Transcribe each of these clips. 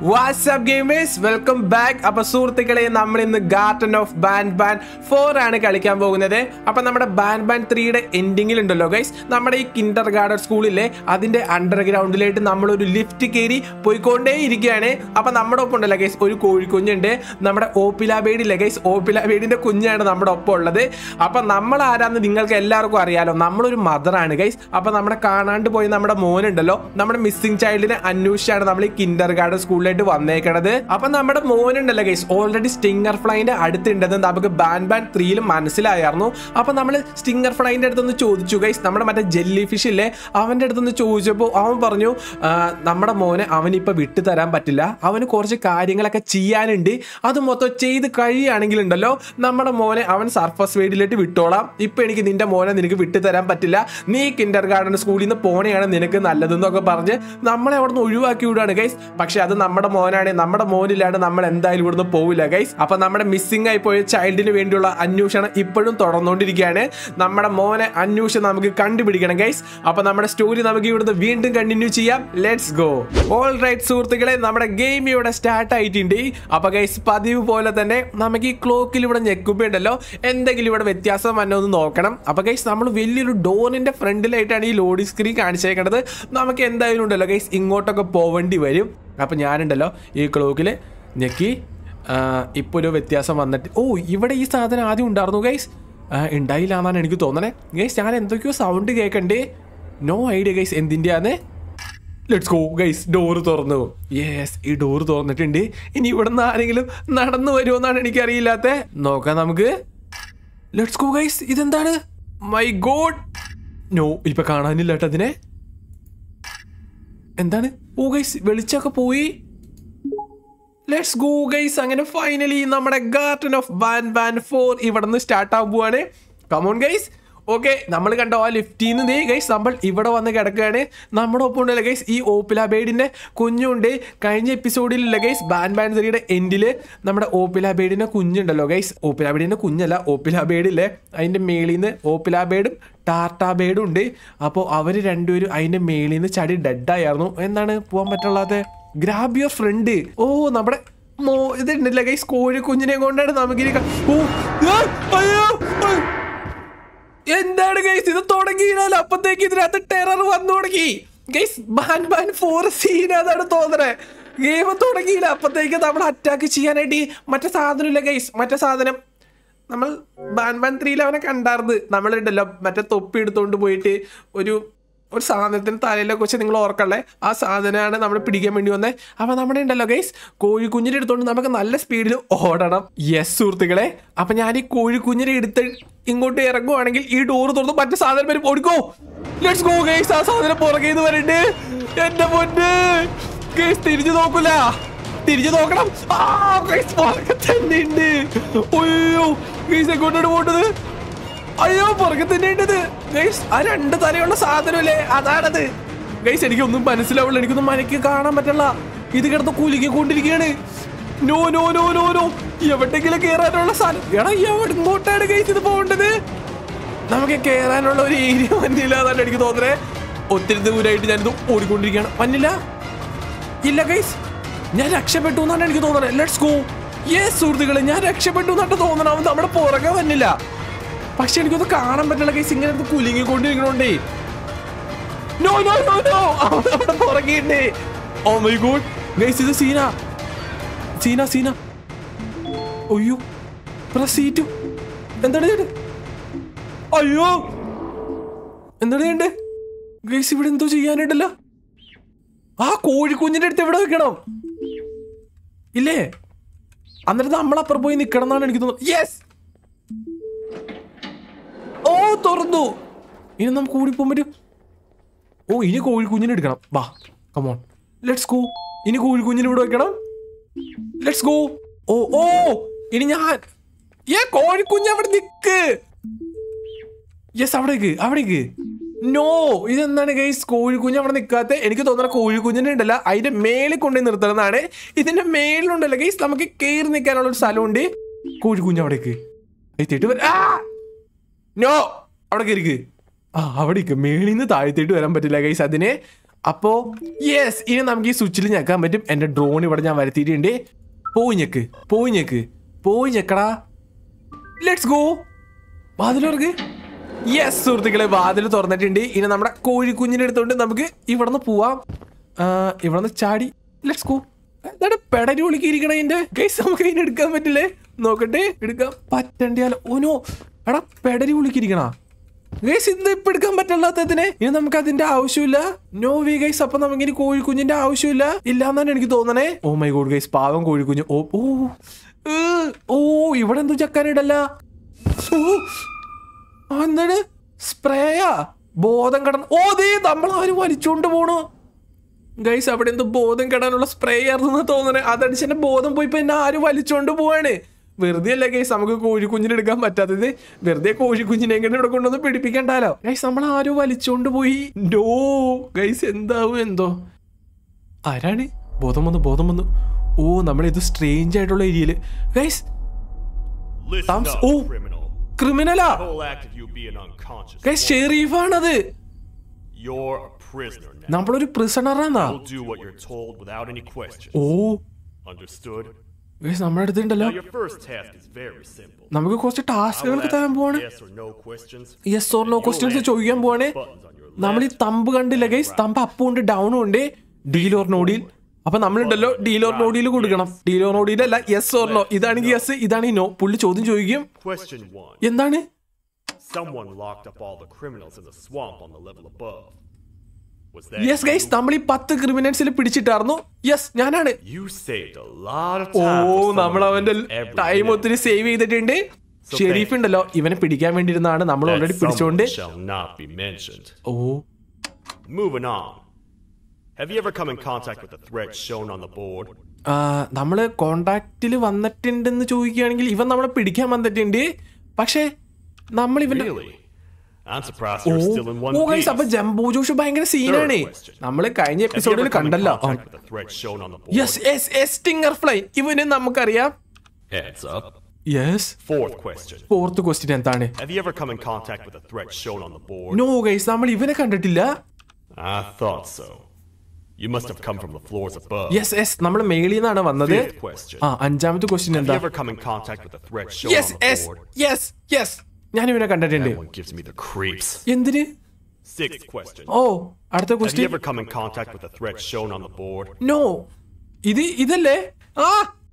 WhatsApp gamers welcome back അപ്പൊ സുഹൃത്തുക്കളെ നമ്മൾ ഇന്ന് garden of Banban four ആണ് കളിക്കാൻ പോകുന്നത് അപ്പൊ നമ്മുടെ ബാൻ ബാൻ ത്രീയുടെ എൻഡിങ്ങിൽ ഉണ്ടല്ലോ ഗൈസ് നമ്മുടെ ഈ കിൻഡർ ഗാർഡൻ സ്കൂളിലെ അതിന്റെ അണ്ടർഗ്രൗണ്ടിലായിട്ട് നമ്മൾ ഒരു ലിഫ്റ്റ് കയറി പോയിക്കൊണ്ടേ ഇരിക്കുകയാണ് അപ്പൊ നമ്മുടെ ഒപ്പം ഉണ്ടല്ലോ ഗൈസ് ഒരു കോഴിക്കുഞ്ഞുണ്ട് നമ്മുടെ ഓപ്പിലാബേഡില്ലേ ഗൈസ് ഓപ്പിലാബേഡിന്റെ കുഞ്ഞാണ് നമ്മുടെ ഒപ്പം ഉള്ളത് അപ്പൊ നമ്മൾ ആരാന്ന് നിങ്ങൾക്ക് എല്ലാവർക്കും അറിയാലോ നമ്മളൊരു മദറാണ് ഗൈസ് അപ്പൊ നമ്മുടെ കാണാണ്ട് പോയി നമ്മുടെ മോനുണ്ടല്ലോ നമ്മുടെ മിസ്സിംഗ് ചൈൽഡിനെ അന്വേഷിച്ചാണ് നമ്മൾ ഈ കിൻഡർ ഗാർഡൻ സ്കൂളിലായിട്ട് വന്നേക്കണത് അപ്പൊ നമ്മുടെ മോനുണ്ടല്ലോ ഗൈസ് ഓൾറെഡി സ്റ്റിങ്ങർ ഫ്ലൈന്റെ അടുത്തുണ്ടെന്ന് നമുക്ക് ബാൻ ബാൻ ത്രീയിൽ മനസ്സിലായിരുന്നു അപ്പൊ നമ്മൾ സ്റ്റിങ്ങർ ഫ്ലൈന്റെ അടുത്തൊന്ന് ചോദിച്ചു ഗൈസ് നമ്മുടെ മറ്റേ ജെല്ലി ഫിഷ് ഇല്ലേ അവന്റെ അടുത്തൊന്ന് ചോദിച്ചപ്പോൾ അവൻ പറഞ്ഞു "ആ, നമ്മുടെ മോനെ അവനിപ്പൊ വിട്ടു തരാൻ പറ്റില്ല അവന് കുറച്ച് കാര്യങ്ങളൊക്കെ ചെയ്യാനുണ്ട് അത് മൊത്തം ചെയ്ത് കഴിയുകയാണെങ്കിൽ ഉണ്ടല്ലോ നമ്മുടെ മോനെ അവൻ സർഫസ് വേഡിയിലേക്ക് വിട്ടോളാം ഇപ്പൊ എനിക്ക് നിന്റെ മോനെ നിനക്ക് വിട്ടു തരാൻ പറ്റില്ല നീ കിൻഡർ ഗാർഡൻ സ്കൂളിൽ നിന്ന് പോണെയാണ് നിനക്ക് നല്ലതെന്നൊക്കെ പറഞ്ഞ് നമ്മളെ അവിടെ നിന്ന് ഒഴിവാക്കി വിടുകയാണ് ഗൈസ് പക്ഷെ അത് നമ്മുടെ മോനാണ് നമ്മുടെ മോനില്ലാണ്ട് നമ്മൾ എന്തായാലും ഇവിടുന്ന് പോവില്ല ഗൈസ് അപ്പൊ നമ്മുടെ മിസ്സിംഗ് ആയി പോയ ചൈൽഡിന് വേണ്ടിയുള്ള അന്വേഷണം ഇപ്പോഴും തുടർന്നുകൊണ്ടിരിക്കുകയാണ് നമ്മുടെ മോനെ അന്വേഷണം നമുക്ക് കണ്ടുപിടിക്കണം ഗൈസ് അപ്പൊ നമ്മുടെ സ്റ്റോറി നമുക്ക് ഇവിടുന്ന് വീണ്ടും കണ്ടിന്യൂ ചെയ്യാം ലെറ്റ്സ് ഗോ ഓൾ റൈറ്റ് സുഹൃത്തുക്കളെ നമ്മുടെ ഗെയിം ഇവിടെ സ്റ്റാർട്ട് ആയിട്ടുണ്ട് അപ്പൊ ഗൈസ് പതിവ് പോലെ തന്നെ നമുക്ക് ഈ ക്ലോക്കിൽ ഇവിടെ ഞെക്കുമ്പോ ഉണ്ടല്ലോ എന്തെങ്കിലും ഇവിടെ വ്യത്യാസം വന്നോ എന്ന് നോക്കണം അപ്പൊ ഗൈസ് നമ്മൾ വലിയൊരു ഡോറിന്റെ ഫ്രണ്ടിലായിട്ടാണ് ഈ ലോഡിംഗ് സ്ക്രീൻ കാണിച്ചേക്കണത് നമുക്ക് എന്തായാലും ഉണ്ടല്ലോ ഗൈസ് ഇങ്ങോട്ടൊക്കെ പോവേണ്ടി വരും അപ്പൊ ഞാനുണ്ടല്ലോ ഈ ക്ലോക്കിൽ ഞെക്കി ഇപ്പോൾ ഒരു വ്യത്യാസം വന്നിട്ട് ഓ ഇവിടെ ഈ സാധനം ആദ്യം ഉണ്ടായിരുന്നു ഗൈസ് ഉണ്ടായില്ല എന്നാണ് എനിക്ക് തോന്നണേ ഗൈസ് ഞാൻ എന്തൊക്കെയോ സൗണ്ട് കേൾക്കണ്ടേ നോ ഐഡിയ ഗൈസ് എന്തിൻ്റെയാന്ന് ലെറ്റ്സ് ഗോ ഗൈസ് ഡോറ് തുറന്നു യെസ് ഈ ഡോറ് തുറന്നിട്ടുണ്ട് ഇനി ഇവിടെ നിന്ന് ആരെങ്കിലും നടന്നു വരുമോന്നാണ് എനിക്കറിയില്ലാത്ത നോക്കാം നമുക്ക് ലെറ്റ്സ് ഗോ ഗൈസ് ഇതെന്താണ് മൈ ഗോഡ് നോ ഇപ്പൊ കാണാനില്ല കേട്ടോ അതിനെ എന്താണ് ഓ ഗൈസ് വെളിച്ചൊക്കെ പോയി ലെറ്റ്സ് ഗോ ഗൈസ് അങ്ങനെ ഫൈനലി നമ്മുടെ garden of Banban four ഇവിടെ നിന്ന് സ്റ്റാർട്ട് ആവുകയാണ് കമോൺ ഗൈസ് ഓക്കെ നമ്മൾ കണ്ടോ ആ ലിഫ്റ്റിൽ നിന്ന് ദേ ഗൈസ് നമ്മൾ ഇവിടെ വന്ന് കിടക്കുകയാണ് നമ്മുടെ ഒപ്പം ഉണ്ടല്ലോ ഗൈസ് ഈ ഓപ്പിലാബേഡിന്റെ കുഞ്ഞുണ്ട് കഴിഞ്ഞ എപ്പിസോഡിലുള്ള ഗൈസ് ബാൻ ബാൻ ത്രീയുടെ എൻഡിൽ നമ്മുടെ ഓപ്പിലാബേഡിന്റെ കുഞ്ഞുണ്ടല്ലോ ഗൈസ് ഓപ്പിലാബേഡിന്റെ കുഞ്ഞല്ല ഓപ്പിലാബേഡില്ലേ അതിന്റെ മേളിൽ നിന്ന് ഓപ്പിലാബേഡും ടാർട്ടാബേഡും ഉണ്ട് അപ്പോൾ അവർ രണ്ടുപേരും അതിന്റെ മേളിൽ നിന്ന് ചടി ഡെഡായിരുന്നു എന്താണ് പോകാൻ പറ്റുള്ളത് ഗ്രാബ് യുവർ ഫ്രണ്ട് ഓ നമ്മുടെ മോ ഇതുണ്ടല്ലേ ഗൈസ് കോഴി കുഞ്ഞിനെ കൊണ്ടാണ് നമുക്കിനി ക- ഓ, ആ, അയ്യോ, ആ. എന്താണ് ഗൈസ് ഇത് തുടങ്ങിയാൽ അപ്പത്തേക്ക് ഇതിനകത്ത് ടെറർ വന്നു തുടങ്ങി guys Banban four scene അതാണ് തോന്നണേ ഗെയിം തുടങ്ങിയില്ല അപ്പത്തേക്ക് നമ്മൾ അറ്റാക്ക് ചെയ്യാനായിട്ട് ഈ മറ്റേ സാധനം ഇല്ല ഗൈസ് മറ്റേ സാധനം നമ്മൾ ബാൻ ബാൻ ത്രീയിൽ അവനെ കണ്ടാർന്ന് നമ്മളുണ്ടല്ലോ മറ്റേ തൊപ്പി എടുത്തോണ്ട് പോയിട്ട് ഒരു ഒരു സാധനത്തിന് തലയിലൊക്കെ വെച്ച് നിങ്ങൾ ഓർക്കല്ലേ ആ സാധനമാണ് നമ്മൾ പിടിക്കാൻ വേണ്ടി വന്നത് അപ്പൊ നമ്മുടെ ഉണ്ടല്ലോ ഗൈസ് കോഴിക്കുഞ്ഞിനെ എടുത്തോണ്ട് നമുക്ക് നല്ല സ്പീഡിൽ ഓടണം യെസ് സുഹൃത്തുക്കളെ അപ്പൊ ഞാൻ ഈ കോഴിക്കുഞ്ഞിനെ എടുത്ത് ഇങ്ങോട്ട് ഇറങ്ങുവാണെങ്കിൽ ഈ ഡോറ് തുറന്ന് മറ്റേ സാധനം വരും ഓടിക്കോ ലെറ്റ്സ് ഗോ ഗൈസ് ആ സാധനം പുറകെ നിന്ന് വരണ്ട് എന്റെ പൊന്ന് ഗൈസ് തിരിഞ്ഞു നോക്കൂല തിരിഞ്ഞു നോക്കണം ആ ഗൈസ് പുറകെ തന്നെ ഉണ്ട് അയ്യോ ഗൈസ് എങ്ങോട്ടാണ് പോണ്ടത് അയ്യോ പുറകെ തന്നെ ഉണ്ടത് ഗൈസ് ആ രണ്ട് തലയുള്ള സാധനമല്ലേ അതാണത് ഗൈസ് എനിക്കൊന്നും മനസ്സിലാവില്ല എനിക്കൊന്നും മനക്ക് കാണാൻ പറ്റില്ല ഇത് കിടന്ന് കുലുങ്ങിക്കൊണ്ടിരിക്കുകയാണ് no no no no no എവിടെങ്കിലും കേറാനുള്ള സ്ഥലം എടാ എവിടെ ഇങ്ങോട്ടാണ് ഗൈസ് ഇത് പോകേണ്ടത് നമുക്ക് കേറാനുള്ള ഒരു ഏരിയ മഞ്ഞില്ല എന്നാണ് എനിക്ക് തോന്നുന്നത് ഒത്തിരി ദൂരമായിട്ട് ഞാനിത് ഓടിക്കൊണ്ടിരിക്കുകയാണ് മഞ്ഞില്ല ഇല്ല ഗൈസ് ഞാൻ രക്ഷപ്പെട്ടു എന്നാണ് എനിക്ക് തോന്നുന്നത് ലെറ്റ്സ് ഗോ യെസ് സുഹൃത്തുക്കളെ ഞാൻ രക്ഷപ്പെട്ടു എന്നാണ് തോന്നണം അവൻ നമ്മുടെ പുറകെ വന്നില്ല പക്ഷെ എനിക്കൊന്ന് കാണാൻ പറ്റില്ല ഗൈസ് ഇങ്ങനെ അടുത്ത് കുലുങ്ങിക്കൊണ്ടിരിക്കണോണ്ടേ നോ നോ നോ നോ അവൻ അവിടെ പുറകെയുണ്ട് ഓ മൈ ഗോഡ് ഗൈസ് ഇത് സീന സീന സീന അയ്യോ സീറ്റു എന്താണ് ചെയ്യണ്ടേ അയ്യോ എന്താണ് ചെയ്യണ്ടേ ഗൈസ് ഇവിടെ എന്തോ ചെയ്യാനായിട്ടല്ലോ ആ കോഴിക്കുഞ്ഞിന്റെ അടുത്ത് എവിടെ വെക്കണം ഇല്ലേ എന്നിട്ട് നമ്മൾ അപ്പുറം പോയി നിക്കണം എന്നാണ് എനിക്ക് തോന്നുന്നത് യെസ് ഓ തുറന്നു ഇനി നമുക്ക് ഓടിപ്പോൻ പറ്റും ഓ ഇനി കോഴിക്കുഞ്ഞിനെ എടുക്കണം വാ കമോൺ ലെറ്റ്സ് ഗോ ഇനി കോഴിക്കുഞ്ഞിനെ ഇവിടെ വെക്കണം ലെറ്റ്സ് ഗോ ഓ ഓ ഇനി ഞാൻ ഏ കോഴിക്കുഞ്ഞ് അവിടെ നിക്ക് യെസ് അവിടേക്ക് അവിടേക്ക് നോ ഇതെന്താണ് ഗൈസ് കോഴിക്കുഞ്ഞ് അവിടെ നിൽക്കാത്ത എനിക്ക് തോന്നുന്ന കോഴിക്കുഞ്ഞിനെ ഉണ്ടല്ല അതിന്റെ മേളിൽ കൊണ്ടുപോയി നിർത്തണമെന്നാണ് ഇതിന്റെ മേളിലുണ്ടല്ലോ ഗൈസ് നമുക്ക് കയറി നിൽക്കാനുള്ള ഒരു സ്ഥലമുണ്ട് കോഴിക്കുഞ്ഞ് അവിടേക്ക് എത്തിയിട്ട് വരാ നോ അവിടെ കയറിക്ക് ആ അവിടേക്ക് മേളിൽ നിന്ന് താഴ്ത്തിയിട്ട് വരാൻ പറ്റില്ല ഗൈസ് അതിന് അപ്പോ യെസ് ഇനി നമുക്ക് ഈ സ്വിച്ചിൽ ഞെക്കാൻ പറ്റും എന്റെ ഡ്രോൺ ഇവിടെ ഞാൻ വരുത്തിയിട്ടുണ്ട് പോയി ഞെക്ക് പോയി ഞെക്ക് പോയി ഞെക്കടാ ലെറ്റ്സ് ഗോ വാതിലോർക്ക് യെസ് സുഹൃത്തുക്കളെ വാതിൽ തുറന്നിട്ടുണ്ട് ഇനി നമ്മുടെ കോഴിക്കുഞ്ഞിനെ എടുത്തോണ്ട് നമുക്ക് ഇവിടെ നിന്ന് പോവാം ഇവിടെ നിന്ന് ചാടി ലെറ്റ്സ് ഗോ എന്താണ് പെടരി ഒളിക്കിയിരിക്കണ ഇതിന്റെ ഗൈസ് നമുക്ക് അതിന് എടുക്കാൻ പറ്റില്ലേ നോക്കട്ടെ എടുക്കാൻ പറ്റണ്ടിയാലോ ഓനോ എടാ പെടരി ഒളിക്കിരിക്കണ ഗൈസ് ഇത് ഇപ്പൊ എടുക്കാൻ പറ്റില്ലാത്തതിനെ ഇനി നമുക്ക് അതിന്റെ ആവശ്യമില്ല നോ വി ഗൈസ് അപ്പൊ നമുക്ക് ഇനി കോഴിക്കുഞ്ഞിന്റെ ആവശ്യമില്ല ഇല്ലാന്നാണ് എനിക്ക് തോന്നണേ ഓ മൈ ഗോഡ് ഗൈസ് പാവം കോഴിക്കുഞ്ഞ് ഓ ഓ ഏ, ഓ ഇവിടെ എന്തോ ചക്കാനിടല്ല ഓ ആ, എന്താണ് സ്പ്രേയാ ബോധം കടന്ന് ഓ ദേ നമ്മൾ ആരും വലിച്ചോണ്ട് പോണു ഗൈസ് അവിടെ എന്തോ ബോധം കെടാനുള്ള സ്പ്രേ ആയിരുന്നു തോന്നണേ അതടിച്ച് എന്റെ ബോധം പോയി ഇപ്പൊ എന്നെ ആരും വലിച്ചോണ്ട് പോവാണ് വെറുതെ അല്ലേ ഗൈസ് നമുക്ക് കോഴിക്കുഞ്ഞിനെ എടുക്കാൻ പറ്റാത്തത് വെറുതെ കോഴിക്കുഞ്ഞിനെ എങ്ങനെ ഇവിടെ കൊണ്ടുവന്ന് പിടിപ്പിക്കണ്ടാലോ ഗൈസ് നമ്മൾ ആരും വലിച്ചോണ്ട് പോയി നോ ഗൈസ് എന്താവും എന്തോ ആരാണ് ബോധം വന്നു ബോധം വന്നു ഓ നമ്മളിത് സ്ട്രേഞ്ച് ആയിട്ടുള്ള ഏരിയയില് guys Listen Thumbs- up, oh. criminal. ക്രിമിനലാ The whole act of you being unconscious. Guys ഷെറീഫാണത് You're a prisoner now. നമ്മളൊരു പ്രിസണറാന്നാ You'll do what you're told without any questions. Oh Understood? Guys നമ്മുടെ അടുത്തുണ്ടല്ലോ Now your first task is very simple. നമുക്ക് കുറച്ച് I will ടാസ്കുകൾക്ക് ask തരാൻ പോവാണ് yes or no questions. Yes or no questions ചോദിക്കാൻ പോവാണ് Buttons on your നമ്മൾ ഈ left. തമ്പ് കണ്ടില്ല ഗൈസ് തമ്പ് അപ്പും ഉണ്ട് ഡൗണും ഉണ്ട് ഡീൽ ഓർ നോഡിൽ അപ്പൊ നമ്മളുണ്ടല്ലോ ഡീൽ ഓർ നോഡിൽ കൊടുക്കണം ഡീൽ ഓർ നോഡിൽ അല്ല യെസ് ഓർ നോ ഇതാണെങ്കിൽ യെസ് ഇതാണെങ്കിൽ നോ പുള്ളി ചോദ്യം ചോദിക്കും Question one. എന്താണ് Someone locked up all the criminals in the swamp on the level above. Was that yes guys you? നമ്മൾ ഈ പത്ത് ക്രിമിനൽസിൽ പിടിച്ചിട്ടായിരുന്നു യെസ് ഞാനാണ് You saved a lot of oh time. for someone നമ്മൾ who അവന്റെ needs every time minute. ഒത്തിരി save ചെയ്തിട്ടുണ്ട് ഷെരീഫ് ഉണ്ടല്ലോ ഇവനെ പിടിക്കാൻ വേണ്ടിയിരുന്നാണ് നമ്മൾ That ഓൾറെഡി പിടിച്ചോണ്ട് someone shall not be mentioned. Oh Moving on. Have you ever come in contact with the threat shown on the board? ആ, നമ്മള് കോണ്ടാക്റ്റിൽ വന്നിട്ടുണ്ടെന്ന് ചോദിക്കുകയാണെങ്കിൽ ഇവൻ നമ്മളെ പിടിക്കാൻ വന്നിട്ടുണ്ട് പക്ഷേ നമ്മൾ ഇവന്റെ Really? I'm surprised you're still in one oh piece. Guys അപ്പൊ ജംബോ ജോഷ് ഭയങ്കര സീനാണ് question. നമ്മള് കഴിഞ്ഞ Have you എപ്പിസോഡിൽ ever come in കണ്ടല്ലോ contact with the threat shown on the board? Yes yes yes stinger fly ഇവന് നമുക്കറിയാം Heads up. Yes Fourth question. Fourth question എന്താണ് Have you ever come in contact with the threat shown on the board? No guys നമ്മൾ ഇവനെ കണ്ടിട്ടില്ല I thought so. You must have come from the floors above. Yes yes നമ്മൾ മേളിൽ നിന്നാണ് വന്നത് Fifth question. ആ അഞ്ചാമത്തെ ക്വസ്റ്റ്യൻ Have എന്താ you ever come in contact with the threat shown yes on the yes board? Yes yes ഞാൻ ഇവനെ കണ്ടിട്ടുണ്ട് That one gives me the creeps. എന്തിന് Sixth question. ഓ അടുത്ത Have you question ever come in contact with the threat shown on the board? No ഇത് ഇതല്ലേ ആ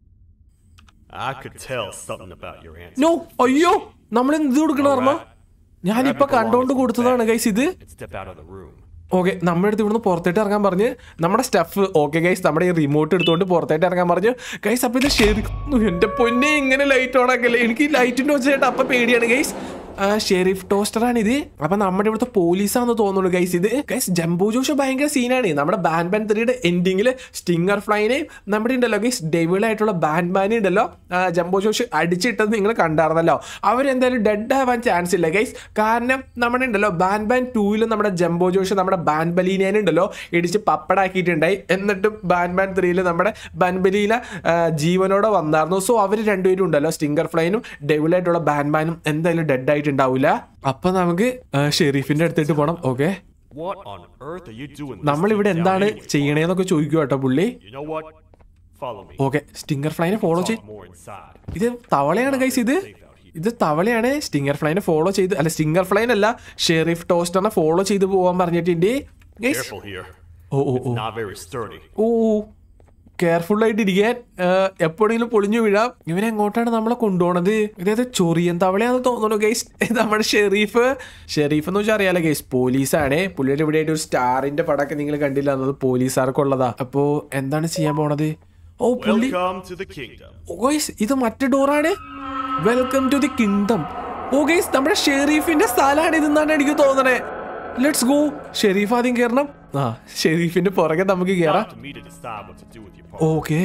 I could tell something about your answer. No അയ്യോ നമ്മൾ എന്ത് കൊടുക്കണ പറഞ്ഞോ ഞാനിപ്പൊ കണ്ടോണ്ട് കൊടുത്തതാണ് ഗൈസ് ഇത് And step out of the room. Okay നമ്മുടെ അടുത്ത് ഇവിടുന്ന് പുറത്തേട്ട് ഇറങ്ങാൻ പറഞ്ഞ് നമ്മുടെ സ്റ്റഫ് ഓക്കെ ഗൈസ് നമ്മുടെ ഈ റിമോട്ട് എടുത്തുകൊണ്ട് പുറത്തേട്ട് ഇറങ്ങാൻ പറഞ്ഞു ഗൈസ് അപ്പൊ ഇത് ശരിക്കും എന്റെ പൊന്നെ ഇങ്ങനെ ലൈറ്റ് ഓൺ ആക്കല്ലേ എനിക്ക് ഈ ലൈറ്റിന്റെ വെച്ചിട്ട് അപ്പൊ പേടിയാണ് ഗൈസ് ഷെരീഫ് ടോസ്റ്റർ ആണ് ഇത് അപ്പൊ നമ്മുടെ ഇവിടുത്തെ പോലീസാന്ന് തോന്നുന്നു ഗൈസ് ഇത് ഗൈസ് ജംബോ ജോഷ് ഭയങ്കര സീനാണ് നമ്മുടെ ബാൻ ബാൻ ത്രീയുടെ എൻഡിങ്ങിൽ സ്റ്റിങ്ങർ ഫ്ലൈനെ നമ്മുടെ ഉണ്ടല്ലോ ഗൈസ് ഡെവിളായിട്ടുള്ള ബാൻ ബാൻ ഉണ്ടല്ലോ ആ, ജംബോ ജോഷ് അടിച്ചിട്ടത് നിങ്ങൾ കണ്ടായിരുന്നല്ലോ അവരെന്തായാലും ഡെഡ് ആവാൻ ചാൻസ് ഇല്ല ഗൈസ് കാരണം നമ്മുടെ ഉണ്ടല്ലോ ബാൻ ബാൻ ടൂവിൽ നമ്മുടെ ജംബോ ജോഷ് നമ്മുടെ ബാൻ ബലീനേനെ ഉണ്ടല്ലോ ഇടിച്ച് പപ്പടാക്കിയിട്ടുണ്ടായി എന്നിട്ട് ബാൻ ബാൻ ത്രീയിൽ നമ്മുടെ ബാൻ ബലീന ആ, ജീവനോടെ വന്നായിരുന്നു സോ അവർ രണ്ടുപേരും ഉണ്ടല്ലോ സ്റ്റിങ്കർ ഫ്ലൈനും ഡെവിളായിട്ടുള്ള ബാൻ ബാനും എന്തായാലും ഡെഡ് ആയിട്ടുണ്ടാവില്ല അപ്പൊ നമുക്ക് ആ, ഷെരീഫിന്റെ അടുത്തേക്ക് പോണം okay What on earth are you doing? നമ്മൾ ഇവിടെ listening down എന്താണ് anyway? ചെയ്യണേന്നൊക്കെ ചോദിക്കുക കേട്ടോ പുള്ളി You know what? Follow me. Okay stinger ഫ്ലൈനെ ഫോളോ ചെയ്ത് Talk more inside. ഇത് തവളയാണ് ഗൈസ് ഇത് ഇത് തവളയാണ് സ്റ്റിങ്ങർ ഫ്ലൈനെ ഫോളോ ചെയ്ത് അല്ല സ്റ്റിങ്ങർ ഫ്ലൈൻ അല്ല ഷെരീഫ് ടോസ്റ്ററിനെ ഫോളോ ചെയ്ത് പോകാൻ പറഞ്ഞിട്ടുണ്ട് guys Careful here. Oh oh oh Not very sturdy. Oh careful ആയിട്ട് ഇരിക്കാൻ എപ്പോഴെങ്കിലും പൊളിഞ്ഞു വീഴാം ഇവൻ എങ്ങോട്ടാണ് നമ്മളെ കൊണ്ടുപോണത് ഇതേത് ചൊറിയൻ തവളയാന്ന് തോന്നുന്നു ഗൈസ് നമ്മുടെ ഷെരീഫ് ഷെരീഫ് എന്ന് വെച്ചാൽ അറിയാലോ ഗൈസ് പോലീസാണ് പുള്ളിയുടെ ഇവിടെ ആയിട്ട് ഒരു സ്റ്റാറിന്റെ പടമൊക്കെ നിങ്ങൾ കണ്ടില്ല എന്നത് പോലീസുകാർക്കുള്ളതാ അപ്പോ എന്താണ് ചെയ്യാൻ പോണത് ഓ പുള്ളി Welcome to the kingdom. Oh guys ഇത് മറ്റേ ഡോറാണ് welcome to the kingdom oh guys നമ്മുടെ ഷെരീഫിന്റെ സ്ഥലമാണ് ഇതെന്നാണ് എനിക്ക് തോന്നണേ ലെറ്റ്സ് ഗോ ഷെരീഫ് ആദ്യം കയറണം ആ ഷെരീഫിന്റെ പുറകെ നമുക്ക് കയറാം Not to me to decide what to do with your part. Okay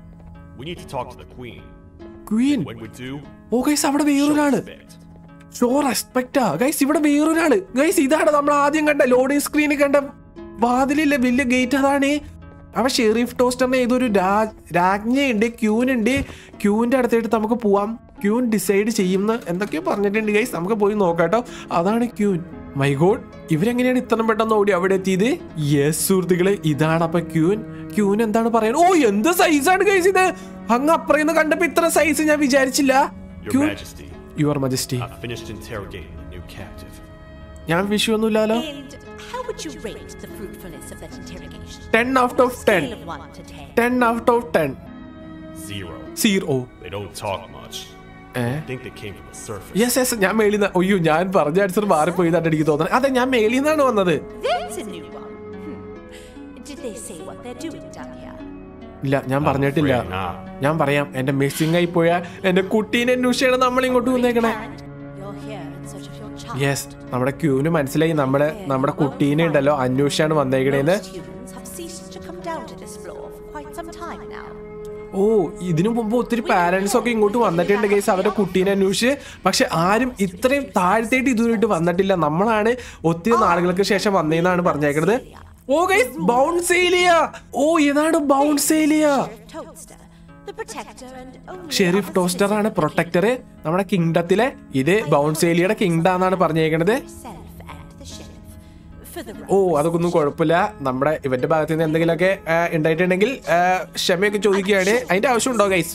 We need to talk to the queen. Queen When we do, oh guys അവിടെ show വേറൊരാള് respect. ഷോ റെസ്പെക്റ്റാ ഗൈസ് ഇവിടെ വേറൊരാള് ഗൈസ് ഇതാണ് നമ്മൾ ആദ്യം കണ്ട ലോഡിംഗ് സ്ക്രീനിൽ കണ്ട വാതിലില്ലേ വലിയ ഗേറ്റ് അതാണ് അവ ഷെറീഫ് ടോസ്റ്ററിന് ഏതൊരു രാ- രാജ്ഞയുണ്ട് ക്യൂൻ ഉണ്ട് ക്യൂവിന്റെ അടുത്തായിട്ട് നമുക്ക് പോവാം ക്യൂൻ ഡിസൈഡ് ചെയ്യുന്ന എന്തൊക്കെയോ പറഞ്ഞിട്ടുണ്ട് ഗൈസ് നമുക്ക് പോയി നോക്കാട്ടോ അതാണ് ക്യൂൻ മൈ ഗോഡ് ഇവരെങ്ങനെയാണ് ഇത്ര പെട്ടെന്ന് ഓടി അവിടെ എത്തിയത് യെസ് സുഹൃത്തുക്കളെ ഇതാണ് അപ്പൊ ക്യൂൻ ക്യൂൻ എന്താണ് പറയുന്നത് ഓ എന്ത് സൈസാണ് ഗൈസ് ഇത് അങ്ങ് അപ്പുറന്ന് കണ്ടപ്പോ ഇത്ര സൈസ് ഞാൻ വിചാരിച്ചില്ല Your queen Majesty, your majesty I've finished interrogating the new captive. ഞാൻ വിഷയൊന്നുമില്ലല്ലോ And how would you rate the fruitfulness of that interrogation? Ten out of ten Scale of 1 to 10. Ten out of ten Zero. Zero They don't talk much. ഏ I think they came from the surface. Yes yes ഞാൻ മേളിൽ നിന്ന് അയ്യോ ഞാൻ പറഞ്ഞ answer മാറിപ്പോയി എന്നാണ് എനിക്ക് തോന്നുന്നത് അതെ ഞാൻ മേളിൽ നിന്നാണ് വന്നത് That's a new one. Hmm. Did they say what they're doing down here? ഇല്ല ഞാൻ പറഞ്ഞിട്ടില്ല afraid not. ഞാൻ പറയാം എന്റെ മിസ്സിംഗ് ആയി പോയ എന്റെ കുട്ടീനെ അന്വേഷിച്ചാണ് നമ്മൾ ഇങ്ങോട്ട് വന്നേക്കണേ And you're here in search of your child. Yes നമ്മുടെ ക്യൂന് മനസ്സിലായി നമ്മുടെ നമ്മുടെ കുട്ടീനെ ഉണ്ടല്ലോ അന്വേഷിച്ചാണ് വന്നേക്കണേന്ന് Most humans have ceased to come down to this floor for quite some time now. ഓ ഇതിനു മുമ്പ് ഒത്തിരി പാരന്റ്സ് ഒക്കെ ഇങ്ങോട്ട് വന്നിട്ടുണ്ട് കേസ് അവരുടെ കുട്ടീനെ അന്വേഷിച്ച് പക്ഷെ ആരും ഇത്രയും താഴ്ത്തേട്ട് ഇതുവരെയായിട്ട് വന്നിട്ടില്ല നമ്മളാണ് ഒത്തിരി നാളുകൾക്ക് ശേഷം വന്നേന്നാണ് പറഞ്ഞേക്കണത് ഓ ഗൈസ് ബൗൺസേലിയ ഓ ഇതാണ് Bouncelia Sheriff Toadster, the protector and only sheriff Toadster ആണ് പ്രൊട്ടക്ടർ നമ്മുടെ കിങ്ഡത്തിലെ ഇത് ബൗൺസേലിയുടെ കിങ്ഡം എന്നാണ് പറഞ്ഞേക്കണത് myself and the sheriff. For the ഓ അതൊക്കെ ഒന്നും കുഴപ്പമില്ല നമ്മുടെ ഇവന്റെ ഭാഗത്ത് നിന്ന് എന്തെങ്കിലുമൊക്കെ ആ, ഉണ്ടായിട്ടുണ്ടെങ്കിൽ ആ, ക്ഷമയൊക്കെ ചോദിക്കുകയാണ് അതിന്റെ ആവശ്യമുണ്ടോ guys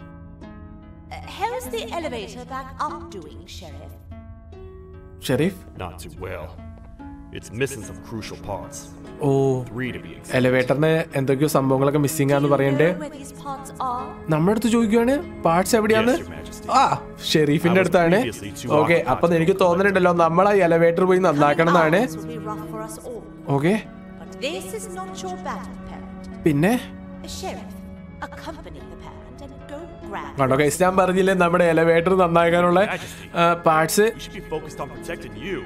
Uh, how's the elevator back up doing, Sheriff? Sheriff Not too well. It's missing some crucial parts. ഓ Three to be exact. എലിവേറ്ററിന് എന്തൊക്കെയോ സംഭവങ്ങളൊക്കെ മിസ്സിംഗ് ആന്ന് പറയണ്ടേ Know where these parts are? നമ്മുടെ അടുത്ത് ചോദിക്കുവാണ് പാർട്സ് എവിടെയാണ് Yes, Your Majesty. ആ ഷെരീഫിന്റെ I was അടുത്താണ് previously too ഓക്കെ occupied അപ്പൊ to എനിക്ക് look for തോന്നുന്നുണ്ടല്ലോ നമ്മൾ ആ എലിവേറ്റർ പോയി നന്നാക്കണം എന്നാണ് Hours will be rough for us all. Okay But this is not your battle, parent. പിന്നെ A sheriff, accompany the parent and go grab. കണ്ടോ കൈസ് ഞാൻ പറഞ്ഞില്ലേ നമ്മുടെ എലിവേറ്റർ നന്നാക്കാനുള്ള parts We should be focused on protecting you.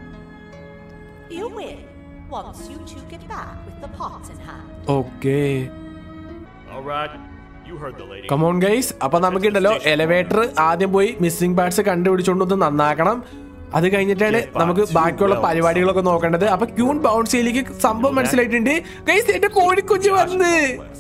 You win once you two get back with the pots in hand. Okay All right. You heard the lady. Come on guys അപ്പൊ നമുക്കുണ്ടല്ലോ elevator ആദ്യം പോയി missing parts കണ്ടുപിടിച്ചോണ്ടൊന്ന് നന്നാക്കണം അത് കഴിഞ്ഞിട്ടാണ് നമുക്ക് ബാക്കിയുള്ള പരിപാടികളൊക്കെ നോക്കേണ്ടത് അപ്പൊ ക്യൂൺ ബൗൺസിയിലേക്ക് സംഭവം മനസ്സിലായിട്ടുണ്ട് ഗൈസ് എന്റെ കോഴിക്കുഞ്ഞ് വന്ന്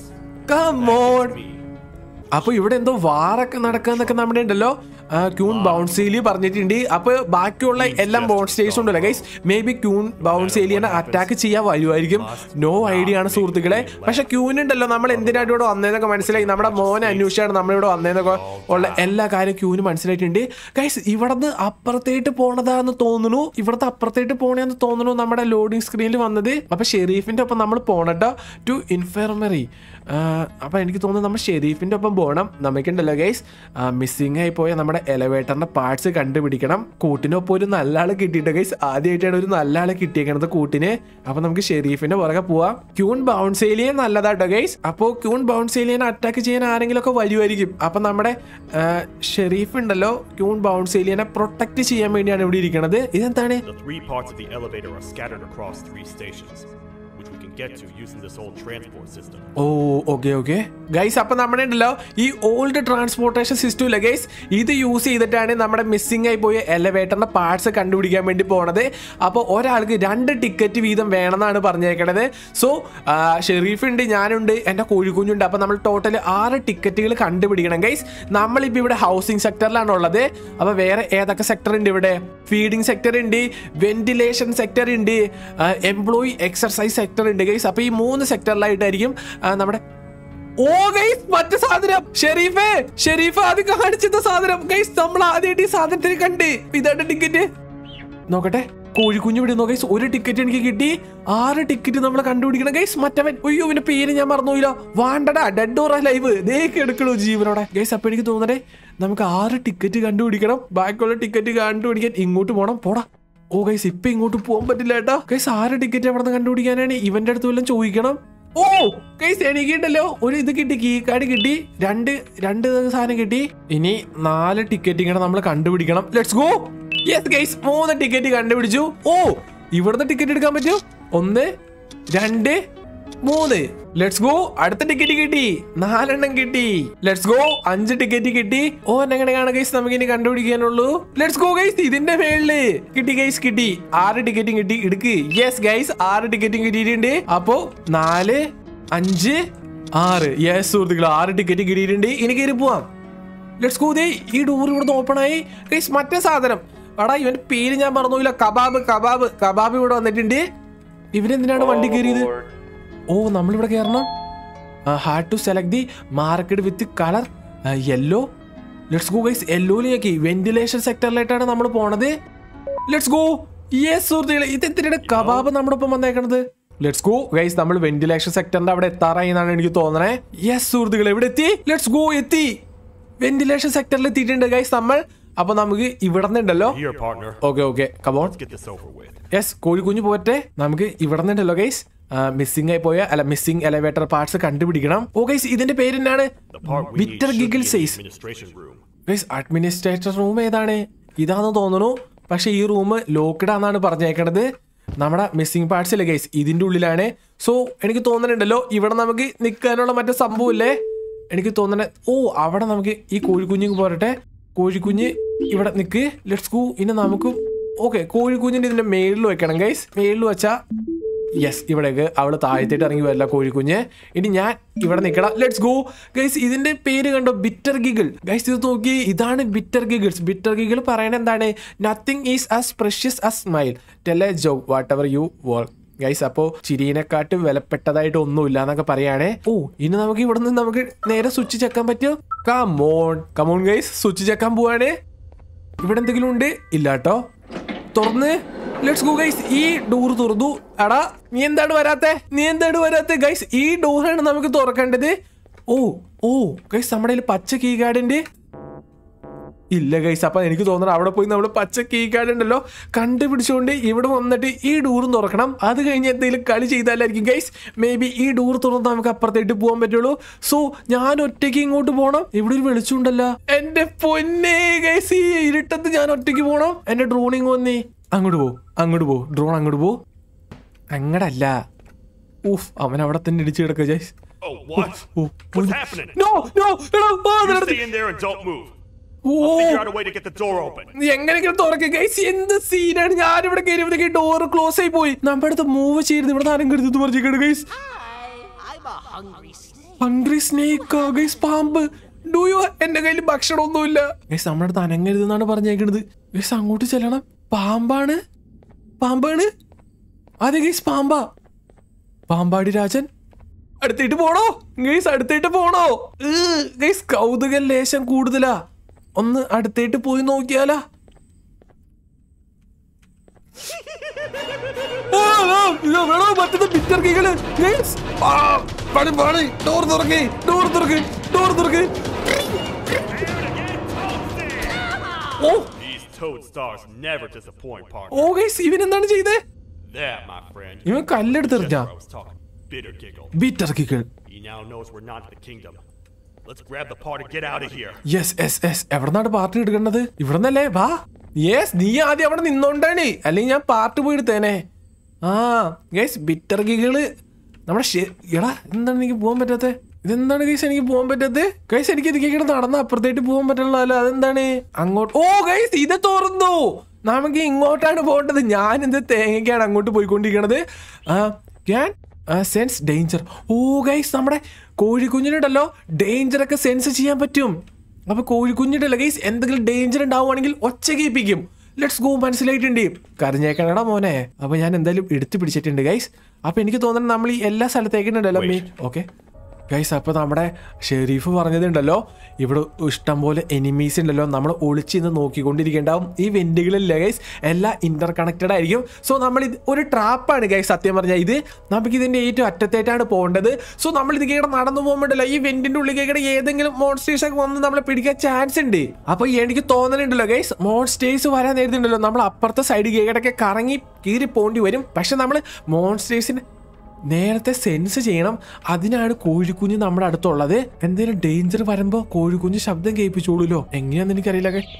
കമോൺ Me. അപ്പൊ ഇവിടെ എന്തോ വാറൊക്കെ നടക്കാന്നൊക്കെ നമ്മുടെ ഉണ്ടല്ലോ ആ, ക്യൂൺ ബൗൺസേലി പറഞ്ഞിട്ടുണ്ട് അപ്പൊ ബാക്കിയുള്ള എല്ലാം ബൗൺസ്റ്റേഴ്സ് ഉണ്ടല്ലോ ഗൈസ് മേ ബി ക്യൂൺ ബൗൺസേലിയനെ അറ്റാക്ക് ചെയ്യാൻ വരുമായിരിക്കും നോ ഐഡിയ ആണ് സുഹൃത്തുക്കളെ പക്ഷെ ക്യൂൻ ഉണ്ടല്ലോ നമ്മൾ എന്തിനായിട്ട് ഇവിടെ വന്നതെന്നൊക്കെ മനസ്സിലായി നമ്മുടെ മോനെ അന്വേഷിച്ചാണ് നമ്മളിവിടെ വന്നതെന്നൊക്കെ ഉള്ള എല്ലാ കാര്യം ക്യൂന് മനസ്സിലായിട്ടുണ്ട് ഗൈസ് ഇവിടുന്ന് അപ്പുറത്തേട്ട് പോണതാന്ന് തോന്നുന്നു ഇവിടുത്തെ അപ്പുറത്തേട്ട് പോണേന്ന് തോന്നുന്നു നമ്മുടെ ലോഡിംഗ് സ്ക്രീനിൽ വന്നത് അപ്പൊ ഷെരീഫിന്റെ ഒപ്പം നമ്മൾ പോണട്ടോ ടു ഇൻഫർമറി അപ്പൊ എനിക്ക് തോന്നുന്നു നമ്മൾ ഷെരീഫിന്റെ ഒപ്പം പോകണം നമുക്കുണ്ടല്ലോ ഗൈസ് മിസ്സിംഗ് ആയി പോയ നമ്മുടെ എലവേറ്ററിന്റെ പാർട്സ് കണ്ടുപിടിക്കണം കൂട്ടിനൊപ്പം ഒരു നല്ല ആളെ കിട്ടിയിട്ട് ഗൈസ് ആദ്യമായിട്ടാണ് ഒരു നല്ല ആളെ കിട്ടിയേക്കണത് കൂട്ടിന് അപ്പൊ നമുക്ക് ഷെരീഫിന്റെ പുറകെ പോവാം ക്യൂൺ ബൗൺസേലിയൻ നല്ലതാട്ടോ ഗൈസ് അപ്പോ ക്യൂൺ ബൗൺസേലിയൻ അറ്റാക്ക് ചെയ്യാൻ ആരെങ്കിലും ഒക്കെ വരുമായിരിക്കും അപ്പൊ നമ്മുടെ ആ, ഷെരീഫ് ഉണ്ടല്ലോ ക്യൂൺ ബൗൺസേലിയനെ പ്രൊട്ടക്ട് ചെയ്യാൻ വേണ്ടിയാണ് ഇവിടെ ഇരിക്കണത് ഇതെന്താണ് The three parts of the elevator are scattered across three stations, which we can get to using this old transport system. ഓ ഓക്കെ ഓക്കെ ഗൈസ് അപ്പൊ നമ്മുടെ ഉണ്ടല്ലോ ഈ ഓൾഡ് ട്രാൻസ്പോർട്ടേഷൻ സിസ്റ്റം ഇല്ല ഗൈസ് ഇത് യൂസ് ചെയ്തിട്ടാണ് നമ്മുടെ മിസ്സിംഗ് ആയി പോയ എലവേറ്ററിന്റെ പാർട്സ് കണ്ടുപിടിക്കാൻ വേണ്ടി പോണത് അപ്പോൾ ഒരാൾക്ക് രണ്ട് ടിക്കറ്റ് വീതം വേണമെന്നാണ് പറഞ്ഞേക്കണത് സോ ഷെറീഫ് ഉണ്ട് ഞാനുണ്ട് എൻ്റെ കോഴിക്കുഞ്ഞുണ്ട് അപ്പോൾ നമ്മൾ ടോട്ടൽ ആറ് ടിക്കറ്റുകൾ കണ്ടുപിടിക്കണം ഗൈസ് നമ്മളിപ്പോൾ ഇവിടെ ഹൗസിംഗ് സെക്ടറിലാണ് ഉള്ളത് അപ്പോൾ വേറെ ഏതൊക്കെ സെക്ടർ ഉണ്ട് ഇവിടെ ഫീഡിംഗ് സെക്ടർ ഉണ്ട് വെന്റിലേഷൻ സെക്ടർ ഉണ്ട് എംപ്ലോയി എക്സർസൈസ് സെക്ടർ ഉണ്ട് ഗൈസ് അപ്പോൾ ഈ മൂന്ന് സെക്ടറിലായിട്ടായിരിക്കും ആ, നമ്മുടെ ഓ ഗൈസ് മറ്റു സാധനം ഷെരീഫേ ഷെരീഫ് ആദ്യം കാണിച്ചത് സാധനം ഗൈസ് നമ്മൾ ആദ്യമായിട്ട് ഈ സാധനത്തിന് കണ്ട് ഇതാണ് ടിക്കറ്റ് നോക്കട്ടെ കോഴിക്കുഞ്ഞു വിടുന്നു ഗൈസ് ഒരു ടിക്കറ്റ് എനിക്ക് കിട്ടി ആറ് ടിക്കറ്റ് നമ്മൾ കണ്ടുപിടിക്കണം ഗൈസ് മറ്റവൻ അയ്യോ ഇവന്റെ പേര് ഞാൻ മറന്നുപോയില്ലോ വാണ്ടടാ ഡെഡ് ഓർ ലൈവ് ദേക്ക് എടുക്കണോ ജീവനോടെ ഗൈസ് അപ്പൊ എനിക്ക് തോന്നണേ നമുക്ക് ആറ് ടിക്കറ്റ് കണ്ടുപിടിക്കണം ബാക്കിയുള്ള ടിക്കറ്റ് കണ്ടുപിടിക്കാൻ ഇങ്ങോട്ട് പോണം പോടാ ഓ ഗൈസ് ഇപ്പൊ ഇങ്ങോട്ട് പോകാൻ പറ്റില്ല ഏട്ടാ ഗൈസ് ആറ് ടിക്കറ്റ് എവിടെ നിന്ന് കണ്ടുപിടിക്കാനാണ് ഇവന്റെ അടുത്ത് വല്ലതും ചോദിക്കണം ഓ ഗൈസ് എനിക്കുണ്ടല്ലോ ഒരു ഇത് കിട്ടി കീ കാർഡ് കിട്ടി രണ്ട് രണ്ട് സാധനം കിട്ടി ഇനി നാല് ടിക്കറ്റ് ഇങ്ങനെ നമ്മൾ കണ്ടുപിടിക്കണം ലെറ്റ്സ് ഗോ യെസ് ഗൈസ് മൂന്ന് ടിക്കറ്റ് കണ്ടുപിടിച്ചു ഓ ഇവിടുന്ന് ടിക്കറ്റ് എടുക്കാൻ പറ്റും ഒന്ന് രണ്ട് മൂന്ന് ലെറ്റ്സ് ഗോ അടുത്ത ടിക്കറ്റ് കിട്ടി നാലെണ്ണം കിട്ടി ലെറ്റ്സ് ഗോ അഞ്ച് ടിക്കറ്റ് കിട്ടി ഓ എന്നെങ്ങനെയാണ് ഗൈസ് നമുക്ക് ഇനി കണ്ടുപിടിക്കാനുള്ളൂ ലെറ്റ്സ് ഗോ ഗൈസ് ഇതിന്റെ മേളില് കിട്ടി ഗൈസ് കിട്ടി ആറ് ടിക്കറ്റും കിട്ടി എടുക്ക് യെസ് ഗൈസ് ആറ് ടിക്കറ്റും കിട്ടിയിട്ടുണ്ട് അപ്പോ നാല് അഞ്ച് ആറ് യെസ് സുഹൃത്തുക്കൾ ആറ് ടിക്കറ്റ് കിട്ടിയിട്ടുണ്ട് ഇനി കയറി പോവാം ലെറ്റ്സ് ഗോ ദേ ഈ ഡോർ ഇവിടുന്ന് ഓപ്പൺ ആയി ഗൈസ് മറ്റേ സാധനം എടാ ഇവന്റെ പേര് ഞാൻ മറന്നുമില്ല കബാബ് കബാബ് കബാബ് ഇവിടെ വന്നിട്ടുണ്ട് ഇവനെന്തിനാണ് വണ്ടി കയറിയത് ഓ നമ്മളിവിടെ കയറണം hard to select the market with colour yellow let's go guys യെല്ലോയിലേക്ക് വെന്റിലേഷൻ സെക്ടറിലായിട്ടാണ് നമ്മൾ പോണത് ലെറ്റ്സ് ഗോ യെസ് സുഹൃത്തുക്കളെ ഇത് എന്തിനാണ് കബാബ് നമ്മുടെ ഒപ്പം വന്നേക്കണത് ലെറ്റ്സ് ഗോ ഗൈസ് നമ്മൾ വെന്റിലേഷൻ സെക്ടറിന്റെ അവിടെ എത്താറായി എന്നാണ് എനിക്ക് തോന്നണേ യെസ് സുഹൃത്തുക്കളെ എവിടെ എത്തി ലെറ്റ്സ് ഗോ എത്തി വെന്റിലേഷൻ സെക്ടറിൽ എത്തിയിട്ടുണ്ട് ഗൈസ് നമ്മൾ അപ്പൊ നമുക്ക് ഇവിടെ നിന്നുണ്ടല്ലോ Here, partner. Okay okay come on Let's get this over with. Yes കോഴിക്കുഞ്ഞ് പോറ്റെ നമുക്ക് ഇവിടെ നിന്നുണ്ടല്ലോ ഗൈസ് മിസ്സിംഗ് ആയി പോയ അല്ല മിസ്സിംഗ് എലവേറ്റർ പാർട്സ് കണ്ടുപിടിക്കണം ഓ ഗൈസ് ഇതിന്റെ പേര് എന്താണ് The part we need Bitter should be Giggle in the സൈസ് administration room. Guys administrator room ഏതാണ് ഇതാണെന്ന് തോന്നുന്നു പക്ഷെ ഈ റൂം ലോക്ക്ഡ് ആണെന്നാണ് പറഞ്ഞേക്കണത് നമ്മുടെ മിസ്സിംഗ് പാർട്സ് അല്ലേ ഗൈസ് ഇതിന്റെ ഉള്ളിലാണ് സോ എനിക്ക് തോന്നുന്നുണ്ടല്ലോ ഇവിടെ നമുക്ക് നിൽക്കാനുള്ള മറ്റേ സംഭവമില്ലേ എനിക്ക് തോന്നണ ഓ അവിടെ നമുക്ക് ഈ കോഴിക്കുഞ്ഞ് പോരട്ടെ കോഴിക്കുഞ്ഞ് ഇവിടെ നിൽക്ക് ലെറ്റ്സ് ഗോ ഇനി നമുക്ക് ഓക്കെ കോഴിക്കുഞ്ഞിന്റെ ഇതിന്റെ മേളിൽ വെക്കണം ഗൈസ് മേളിൽ വെച്ചാ യെസ് ഇവിടേക്ക് അവള് താഴത്തേട്ട് ഇറങ്ങി വരില്ല കോഴിക്കുഞ്ഞ് ഇനി ഞാൻ ഇവിടെ നിൽക്കണം ലെറ്റ്സ് ഗോ ഗൈസ് ഇതിന്റെ പേര് കണ്ടോ ബിറ്റർ ഗിഗിൾ ഗൈസ് ഇത് നോക്കി ഇതാണ് ബിറ്റർ ഗിഗിൾസ് ബിറ്റർ ഗിഗിൾ പറയണ എന്താണ് nothing is as precious as smile tell a joke whatever you work guys അപ്പോ ചിരീനെക്കാട്ടും വിലപ്പെട്ടതായിട്ട് ഒന്നുമില്ല എന്നൊക്കെ പറയാണേ ഓ ഇനി നമുക്ക് ഇവിടെ നിന്ന് നമുക്ക് നേരെ സ്വിച്ച് ചെക്കാൻ പറ്റുമോ കമോൺ കമോൺ ഗൈസ് സ്വിച്ച് ചെക്കാൻ പോവാണേ ഇവിടെ എന്തെങ്കിലും ഉണ്ട് ഇല്ല കേട്ടോ തുറന്ന് ലെറ്റ്സ് ഗോ ഗൈസ് ഈ ഡോർ തുറന്നു എടാ നീ എന്താണ് വരാത്തെ നീ എന്താണ് വരാത്തെ ഗൈസ് ഈ ഡോറാണ് നമുക്ക് തുറക്കേണ്ടത് ഓ ഓ ഗൈസ് നമ്മുടെ കയ്യിൽ പച്ച കീ കാർഡ് ഉണ്ട് ഇല്ല ഗൈസ് അപ്പൊ എനിക്ക് തോന്നണം അവിടെ പോയി നമ്മൾ പച്ച കീ കാർഡ് ഉണ്ടല്ലോ കണ്ടുപിടിച്ചുകൊണ്ട് ഇവിടെ വന്നിട്ട് ഈ ഡൂറും തുറക്കണം അത് കഴിഞ്ഞ് എന്തെങ്കിലും കളി ചെയ്താലായിരിക്കും ഗൈസ് മേ ബി ഈ ഡൂർ തുറന്ന് നമുക്ക് അപ്പുറത്തേട്ട് പോകാൻ പറ്റുള്ളൂ സോ ഞാൻ ഒറ്റയ്ക്ക് ഇങ്ങോട്ട് പോകണം ഇവിടെ ഒരു വെളിച്ചമുണ്ടല്ലോ എന്റെ പൊന്നെ ഗൈസ് ഈ ഇരുട്ടത്ത് ഞാൻ ഒറ്റയ്ക്ക് പോകണം എന്റെ ഡ്രോണിങ് വന്നേ അങ്ങോട്ട് പോ അങ്ങോട്ട് പോ ഡ്രോൺ അങ്ങോട്ട് പോ അങ്ങടല്ല ഊഫ് അവൻ അവിടെ തന്നെ ഇടിച്ചു കിടക്കുക guys Oh, what? What's happening? No no എടാ വാ You നടത്തി stay in there and don't move. Oh Figure out a way to get the door open. നീ എങ്ങനെയെങ്കിലും തുറക്കുക ഗൈസ് എന്ത് സീനാണ് ഞാനിവിടെ കയറിയപ്പോഴത്തേക്ക് ഡോർ ക്ലോസ് ആയി പോയി നമ്മുടെ അടുത്ത് മൂവ് ചെയ്യരുത് ഇവിടെ ആരും കരുതി പറഞ്ഞിരിക്കണ് guys I'm a hungry snake. Hungry snake guys പാമ്പ് ഡു യു എന്റെ കയ്യിൽ ഭക്ഷണമൊന്നുമില്ല ഗൈസ് നമ്മുടെ അടുത്ത് അനങ്ങരുത് എന്നാണ് പറഞ്ഞേക്കണത് ഗൈസ് അങ്ങോട്ട് ചെല്ലണം പാമ്പാണ് പാമ്പാണ് അതെ ഗൈസ് പാമ്പാ പാമ്പാടി രാജൻ അടുത്തേട്ട് പോണോ ഗൈസ് അടുത്തേട്ട് പോണോ ഗൈസ് കൗതുക ലേശം കൂടുതലാ ഒന്ന് അടുത്തേട്ട് പോയി നോക്കിയാലാ ആ, ആ, ഇതാ വേണോ മറ്റേ bitter key കള്. Guys, ആ, പണി, പണി. Door തുറക്ക്, door തുറക്ക്, door തുറക്ക്. ഓ These toad stars never disappoint, partner. ഓ ഗൈസ് ഇവൻ എന്താണ് ചെയ്തേ That, my friend. ഇവൻ കല്ലെടുത്തെറിഞ്ഞ That's what I was talking. Bitter giggle. Bitter Giggle He now knows we're not in the kingdom. Let's grab the part and get out of here. Yes yes yes എവിടെന്നാണ് party എടുക്കേണ്ടത് ഇവിടെ നിന്നല്ലേ വാ yes നീ ആദ്യം അവിടെ നിന്നോണ്ടാണ് അല്ലെങ്കിൽ ഞാൻ പാർട്ടി പോയി എടുത്തേനെ ആ ഗൈസ് ബിറ്റർ ഗികള് നമ്മുടെ ഷെ- എടാ എന്താണ് എനിക്ക് പോകാൻ പറ്റാത്തെ ഇതെന്താണ് ഗൈസ് എനിക്ക് പോകാൻ പറ്റാത്തത് ഗൈസ് എനിക്ക് ഇതിക്കേക്കിടെ നടന്ന അപ്പുറത്തേട്ട് പോകാൻ പറ്റുള്ളൂ അല്ല അതെന്താണ് അങ്ങോട്ട് ഓ ഗൈസ് ഇത് തുറന്നു നമുക്ക് ഇങ്ങോട്ടാണ് പോകേണ്ടത് ഞാൻ എന്ത് തേങ്ങയ്ക്കാണ് അങ്ങോട്ട് പോയിക്കൊണ്ടിരിക്കണത് ആ ഞാൻ സെൻസ് ഡേഞ്ചർ ഓ ഗൈസ് നമ്മുടെ കോഴിക്കുഞ്ഞിനുണ്ടല്ലോ ഡേഞ്ചർ ഒക്കെ സെൻസ് ചെയ്യാൻ പറ്റും അപ്പൊ കോഴിക്കുഞ്ഞിട്ടല്ല ഗൈസ് എന്തെങ്കിലും ഡേഞ്ചർ ഉണ്ടാവുകയാണെങ്കിൽ ഒച്ച കേൾപ്പിക്കും ലെറ്റ്സ് ഗോ മനസ്സിലായിട്ടുണ്ട് കരഞ്ഞേക്കണടാ മോനെ അപ്പൊ ഞാൻ എന്തായാലും എടുത്തു പിടിച്ചിട്ടുണ്ട് ഗൈസ് അപ്പൊ എനിക്ക് തോന്നുന്നത് നമ്മൾ ഈ എല്ലാ സ്ഥലത്തേക്കുണ്ടല്ലോ മീൻ ഓക്കെ ഗൈസ് അപ്പോൾ നമ്മുടെ ഷെരീഫ് പറഞ്ഞതുണ്ടല്ലോ ഇവിടെ ഇഷ്ടം പോലെ എനിമീസ് ഉണ്ടല്ലോ നമ്മൾ ഒളിച്ച് നിന്ന് നോക്കിക്കൊണ്ടിരിക്കേണ്ടാവും ഈ വെന്റുകളില്ല ഗൈസ് എല്ലാം ഇന്റർ കണക്റ്റഡ് ആയിരിക്കും സോ നമ്മൾ ഇത് ഒരു ട്രാപ്പാണ് ഗൈസ് സത്യം പറഞ്ഞാൽ ഇത് നമുക്ക് ഇതിന്റെ ഏറ്റവും അറ്റത്തേറ്റാണ് പോകേണ്ടത് സോ നമ്മൾ ഇത് കേടെ നടന്നു പോകുമ്പോഴല്ലോ ഈ വെന്റിന്റെ ഉള്ളിൽ കേടെ ഏതെങ്കിലും മോൺസ്റ്റേഴ്സ് ഒക്കെ വന്ന് നമ്മളെ പിടിക്കാൻ ചാൻസ് ഉണ്ട് അപ്പൊ എനിക്ക് തോന്നുന്നുണ്ടല്ലോ ഗൈസ് മോൺസ്റ്റേഴ്സ് വരാൻ നേരത്തുണ്ടല്ലോ നമ്മൾ അപ്പുറത്തെ സൈഡ് കേടൊക്കെ കറങ്ങി കീറി പോണ്ടി വരും പക്ഷെ നമ്മൾ മോൺസ്റ്റേഴ്സിന് നേരത്തെ സെൻസ് ചെയ്യണം അതിനാണ് കോഴിക്കുഞ്ഞ് നമ്മുടെ അടുത്തുള്ളത് എന്തെങ്കിലും ഡേഞ്ചർ വരുമ്പോ കോഴിക്കുഞ്ഞ് ശബ്ദം കേൾപ്പിച്ചോളൂലോ എങ്ങനെയാന്ന് എനിക്കറിയില്ല ഗൈസ്.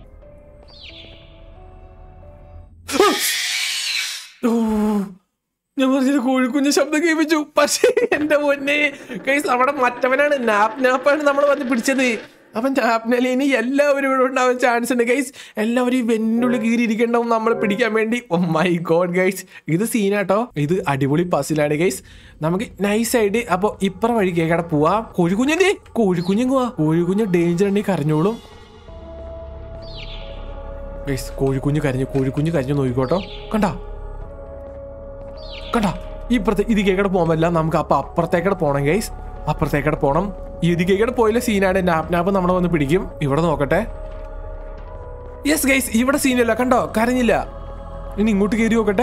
ഓ, ഞാൻ പറഞ്ഞത് കോഴിക്കുഞ്ഞ് ശബ്ദം കേൾപ്പിച്ചു പക്ഷേ എന്റെ പൊന്നെ കൈസ് അവിടെ മറ്റവനാണ് നാപ്പ് നാപ്പാണ് നമ്മൾ വന്ന് പിടിച്ചത് അവൻ നാപ്നലി ഇനി എല്ലാവരും ഇവിടെ ഉണ്ടാവാൻ ചാൻസ് ഉണ്ട് ഗൈസ് എല്ലാവരും ഈ വെന്നുള്ളിൽ കീറി ഇരിക്കേണ്ടാവും നമ്മളെ പിടിക്കാൻ വേണ്ടി ഓ മൈ ഗോഡ് ഗൈസ് ഇത് സീനാട്ടോ ഇത് അടിപൊളി പസിലാണ് ഗൈസ് നമുക്ക് നൈസ് ആയിട്ട് അപ്പൊ ഇപ്പറ വഴി കേക്കടെ പോവാം കോഴിക്കുഞ്ഞിന്റെ കോഴിക്കുഞ്ഞും പോവാ കോഴിക്കുഞ്ഞ് ഡേഞ്ചർ ഉണ്ടെങ്കിൽ കരഞ്ഞോളും ഗൈസ് കോഴിക്കുഞ്ഞ് കരഞ്ഞു കോഴിക്കുഞ്ഞ് കരഞ്ഞു നോക്കിക്കോട്ടോ കണ്ടാ കണ്ടാ ഇപ്പുറത്തെ ഇതിക്കേക്കടെ പോകാൻ പറ്റില്ല നമുക്ക് അപ്പൊ അപ്പുറത്തേക്കടെ പോണം ഗൈസ് അപ്പുറത്തേക്കടെ പോണം ഇതിക്കേക്കടെ പോയില്ല സീനാണ് നാപ്പ് നാപ്പ് നമ്മളെ വന്ന് പിടിക്കും ഇവിടെ നോക്കട്ടെ യെസ് ഗൈസ് ഇവിടെ സീനില്ല കണ്ടോ കരഞ്ഞില്ല ഇനി ഇങ്ങോട്ട് കയറി നോക്കട്ടെ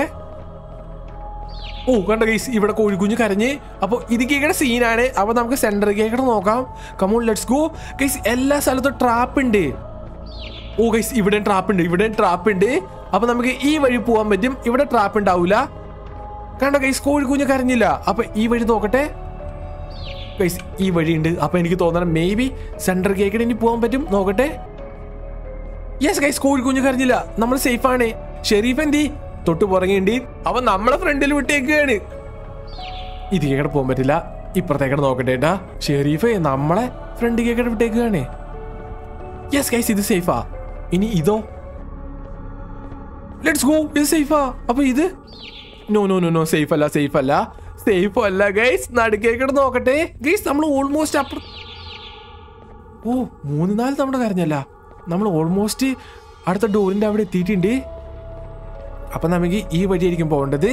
ഓ കണ്ട ഗൈസ് ഇവിടെ കോഴിക്കുഞ്ഞ് കരഞ്ഞ് അപ്പോൾ ഇത് കേക്കടെ സീനാണ് അപ്പൊ നമുക്ക് സെന്റർ കേക്കടെ നോക്കാം കമോൺ ലെറ്റ്സ് ഗോ ഗൈസ് എല്ലാ സ്ഥലത്തും ട്രാപ്പ് ഉണ്ട് ഓ ഗൈസ് ഇവിടെ ട്രാപ്പ് ഉണ്ട് ഇവിടെ ട്രാപ്പ് ഉണ്ട് അപ്പൊ നമുക്ക് ഈ വഴി പോകാൻ പറ്റും ഇവിടെ ട്രാപ്പ് ഉണ്ടാവൂല കണ്ടോ ഗൈസ് കോഴിക്കുഞ്ഞ് കരഞ്ഞില്ല അപ്പൊ ഈ വഴി നോക്കട്ടെ ഗൈസ് ഈ വഴി ഉണ്ട് അപ്പൊ എനിക്ക് തോന്നണം മേ ബി സെന്റർ കേക്കടെ ഇനി പോകാൻ പറ്റും നോക്കട്ടെ യെസ് ഗൈസ് കോഴിക്കുഞ്ഞ് കരഞ്ഞില്ല നമ്മൾ സേഫ് ആണ് ഷെരീഫ് എന്തി തൊട്ട് പുറകെയുണ്ട് അവൻ നമ്മളെ ഫ്രണ്ടിൽ വിട്ടേക്കുകയാണ് ഇതിക്കേക്കടെ പോകാൻ പറ്റില്ല ഇപ്പുറത്തേക്കടെ നോക്കട്ടെ ഏട്ടാ ഷെരീഫ് നമ്മളെ ഫ്രണ്ട് കേക്കടെ വിട്ടേക്കുകയാണ് യെസ് ഗൈസ് ഇത് സേഫാ ഇനി ഇതോ ലെറ്റ്സ് ഗോ ഇത് സേഫാ അപ്പൊ ഇത് no no no no safe അല്ല സേഫ് അല്ല സേഫ് അല്ല ഗൈസ് നടുക്കേക്കടെ നോക്കട്ടെ ഗൈസ് നമ്മൾ ഓൾമോസ്റ്റ് അപ്പുറ ഓ മൂന്ന് നാല് തവണ കരഞ്ഞല്ല നമ്മൾ ഓൾമോസ്റ്റ് അടുത്ത ഡോറിന്റെ അവിടെ എത്തിയിട്ടുണ്ട് അപ്പൊ നമുക്ക് ഈ വഴിയായിരിക്കും പോകേണ്ടത്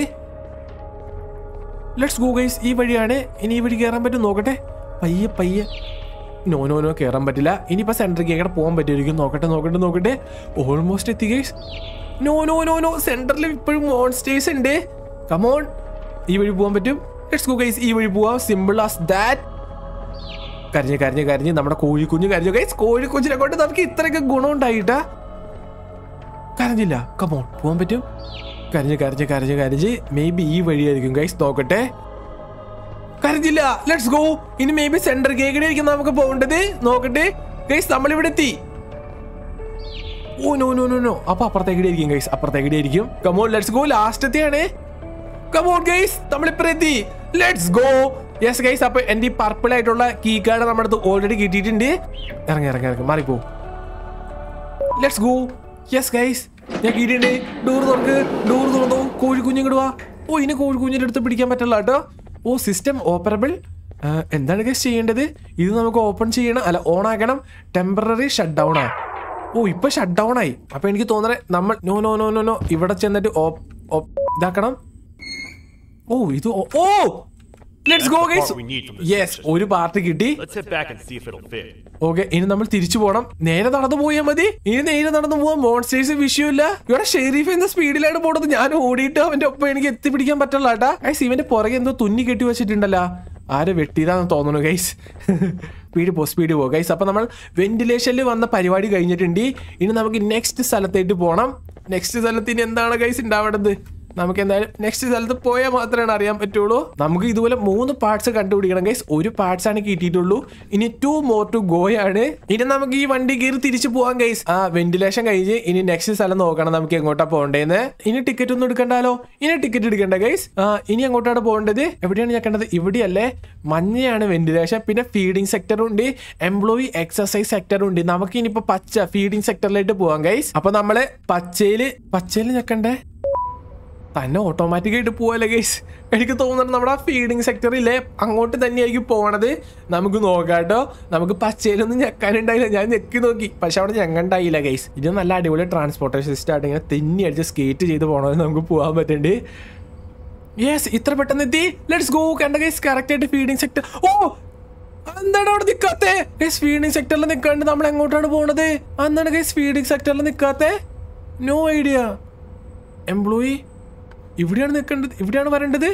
ലെറ്റ്സ് ഗോ ഗൈസ് ഈ വഴിയാണ് ഇനി ഈ വഴി കയറാൻ പറ്റും നോക്കട്ടെ പയ്യെ പയ്യെ നോ നോ നോ കയറാൻ പറ്റില്ല ഇനിയിപ്പോ സെന്റർ കേക്കടെ പോകാൻ പറ്റുമായിരിക്കും നോക്കട്ടെ നോക്കട്ടെ നോക്കട്ടെ ഓൾമോസ്റ്റ് എത്തി guys no no no no സെന്ററിൽ ഇപ്പോഴും മോൺസ്റ്റേഴ്സ് ഉണ്ട് കമോൺ ഈ വഴി പോകാൻ പറ്റും ലെറ്റ്സ് ഗോ ഗൈസ് ഈ വഴി പോവാം സിമ്പിൾ ആസ് ദാറ്റ് കരഞ്ഞ് കരഞ്ഞ് കരഞ്ഞ് നമ്മുടെ കോഴിക്കുഞ്ഞ് കരഞ്ഞു ഗൈസ് കോഴിക്കുഞ്ഞിനെ കൊണ്ട് നമുക്ക് ഇത്രയൊക്കെ ഗുണം ഉണ്ടായിട്ടാ കരഞ്ഞില്ല കമോൺ പോകാൻ പറ്റും കരഞ്ഞ് കരഞ്ഞ് കരഞ്ഞ് കരഞ്ഞ് മേ ബി ഈ വഴിയായിരിക്കും ഗൈസ് നോക്കട്ടെ കരഞ്ഞില്ല ലെറ്റ്സ് ഗോ ഇനി മേ ബി സെന്റർ കേക്കിലായിരിക്കും നമുക്ക് പോകേണ്ടത് നോക്കട്ടെ ഗൈസ് നമ്മളിവിടെ എത്തി ഓ നോ നോ നോ നോ അപ്പൊ അപ്പുറത്തേക്കിടെ ആയിരിക്കും ഗൈസ് അപ്പുറത്തേക്കിടെ ആയിരിക്കും കമോൺ ലെറ്റ്സ് ഗോ ലാസ്റ്റ് എത്തിയാണ് കമോൺ ഗൈസ് നമ്മളിപ്പോ എത്തി ലെറ്റ്സ് ഗോ യെസ് ഗൈസ് അപ്പൊ എന്റെ ഈ പർപ്പിൾ ആയിട്ടുള്ള കീ കാർഡ് നമ്മുടെ അടുത്ത് ഓൾറെഡി കിട്ടിയിട്ടുണ്ട് ഇറങ്ങി ഇറങ്ങി ഇറങ്ങി മാറിപ്പോ ലെറ്റ്സ് ഗോ യെസ് ഗൈസ് ഞാൻ കീഴിട്ടുണ്ട് ഡോർ തുറക്ക് ഡോർ തുറന്നു കോഴിക്കുഞ്ഞിങ്ങോട്ട് വാ ഓ ഇനി കോഴിക്കുഞ്ഞിന്റെ അടുത്ത് പിടിക്കാൻ പറ്റില്ല കേട്ടോ ഓ സിസ്റ്റം ഓപ്പറബിൾ എന്താണ് ഗൈസ് ചെയ്യേണ്ടത് ഇത് നമുക്ക് ഓപ്പൺ ചെയ്യണം അല്ല ഓൺ ആക്കണം ടെമ്പററി ഷട്ട് ഡൗൺ ആ ഓ ഇപ്പൊ ഷട്ട് ഡൗൺ ആയി അപ്പൊ എനിക്ക് തോന്നണേ നമ്മൾ no no no no no ഇവിടെ ചെന്നിട്ട് ഓ ഓ- ഇതാക്കണം ഓ ഇത് ഓ- ഓ let's go That's the guys part we need from this yes mission. ഒരു പാർട്ട് കിട്ടി Let's head back and see if it'll fit. Okay ഇനി നമ്മൾ തിരിച്ചു പോകണം നേരെ നടന്നു പോയാൽ മതി ഇനി നേരെ നടന്നു പോവാൻ മോൺസ്റ്റേഴ്സ് വിഷയമില്ല ഇവിടെ ഷെരീഫ് എന്ന സ്പീഡിലാണ് പോണത് ഞാൻ ഓടിയിട്ട് അവന്റെ ഒപ്പം എനിക്ക് എത്തിപ്പിടിക്കാൻ പറ്റില്ല കേട്ടാ ഗൈസ് ഇവന്റെ പുറകെ എന്തോ തുന്നി കെട്ടി വെച്ചിട്ടുണ്ടല്ലോ ആര് വെട്ടിയതാന്ന് തോന്നുന്നു ഗൈസ് സ്പീഡ് പോ സ്പീഡ് പോ ഗൈസ് അപ്പൊ നമ്മൾ വെന്റിലേഷനിൽ വന്ന പരിപാടി കഴിഞ്ഞിട്ടുണ്ട് ഇനി നമുക്ക് നെക്സ്റ്റ് സ്ഥലത്തേക്ക് പോകണം നെക്സ്റ്റ് സ്ഥലത്ത് ഇനി എന്താണ് ഗൈസ് ഉണ്ടാവേണ്ടത് നമുക്ക് എന്തായാലും നെക്സ്റ്റ് സ്ഥലത്ത് പോയാൽ മാത്രമേ അറിയാൻ പറ്റുള്ളൂ നമുക്ക് ഇതുപോലെ മൂന്ന് പാർട്സ് കണ്ടുപിടിക്കണം ഗൈസ് ഒരു പാർട്സ് ആണ് കിട്ടിയിട്ടുള്ളൂ ഇനി ടു മോർ ടു ഗോ ആണ് ഇനി നമുക്ക് ഈ വണ്ടി കയറി തിരിച്ചു പോവാം ഗൈസ് ആ വെന്റിലേഷൻ കഴിഞ്ഞ് ഇനി നെക്സ്റ്റ് സ്ഥലം നോക്കണം നമുക്ക് എങ്ങോട്ടാ പോകേണ്ടതെന്ന് ഇനി ടിക്കറ്റ് ഒന്നും എടുക്കണ്ടല്ലോ ഇനി ടിക്കറ്റ് എടുക്കണ്ട ഗൈസ് ആ ഇനി എങ്ങോട്ടാണ് പോകേണ്ടത് എവിടെയാണ് ഞെക്കേണ്ടത് ഇവിടെയല്ലേ മഞ്ഞയാണ് വെന്റിലേഷൻ പിന്നെ ഫീഡിംഗ് സെക്ടറും ഉണ്ട് എംപ്ലോയി എക്സസൈസ് സെക്ടറും ഉണ്ട് നമുക്ക് ഇനിയിപ്പോ പച്ച ഫീഡിംഗ് സെക്ടറിലേക്ക് പോവാം ഗൈസ് അപ്പൊ നമ്മള് പച്ചയില് പച്ചയില് ഞെക്കണ്ടേ തന്നെ ഓട്ടോമാറ്റിക് ആയിട്ട് പോവല്ലേ ഗൈസ് എനിക്ക് തോന്നുന്നത് നമ്മുടെ ആ ഫീഡിങ് സെക്ടറിലെ അങ്ങോട്ട് തന്നെയായിരിക്കും പോണത് നമുക്ക് നോക്കാട്ടോ നമുക്ക് പച്ചയിലൊന്നും ഞെക്കാനുണ്ടായില്ല ഞാൻ ഞെക്കി നോക്കി പക്ഷെ അവിടെ ഞങ്ങണ്ടായില്ല ഗൈസ് ഇത് നല്ല അടിപൊളി ട്രാൻസ്പോർട്ടേഷൻ സിസ്റ്റം ആയിട്ട് ഇങ്ങനെ തെന്നി അടിച്ച് സ്കേറ്റ് ചെയ്ത് പോകണമെന്ന് നമുക്ക് പോകാൻ പറ്റുന്നുണ്ട് യെസ് ഇത്ര പെട്ടെന്ന് എത്തി ലെറ്റ്സ് ഗോ കണ്ട ഗൈസ് കറക്റ്റ് ആയിട്ട് ഫീഡിംഗ് സെക്ടർ ഓ എന്താണ് അവിടെ നിക്കാത്തെ ഗൈസ് ഫീഡിംഗ് സെക്ടറിൽ നിൽക്കാണ്ട് നമ്മൾ എങ്ങോട്ടാണ് പോണത് എന്താണ് ഗൈസ് ഫീഡിംഗ് സെക്ടറിൽ നിക്കാത്തെ നോ ഐഡിയ എംപ്ലോയി ഇവിടെയാണ് നിൽക്കേണ്ടത് ഇവിടെയാണ് വരേണ്ടത്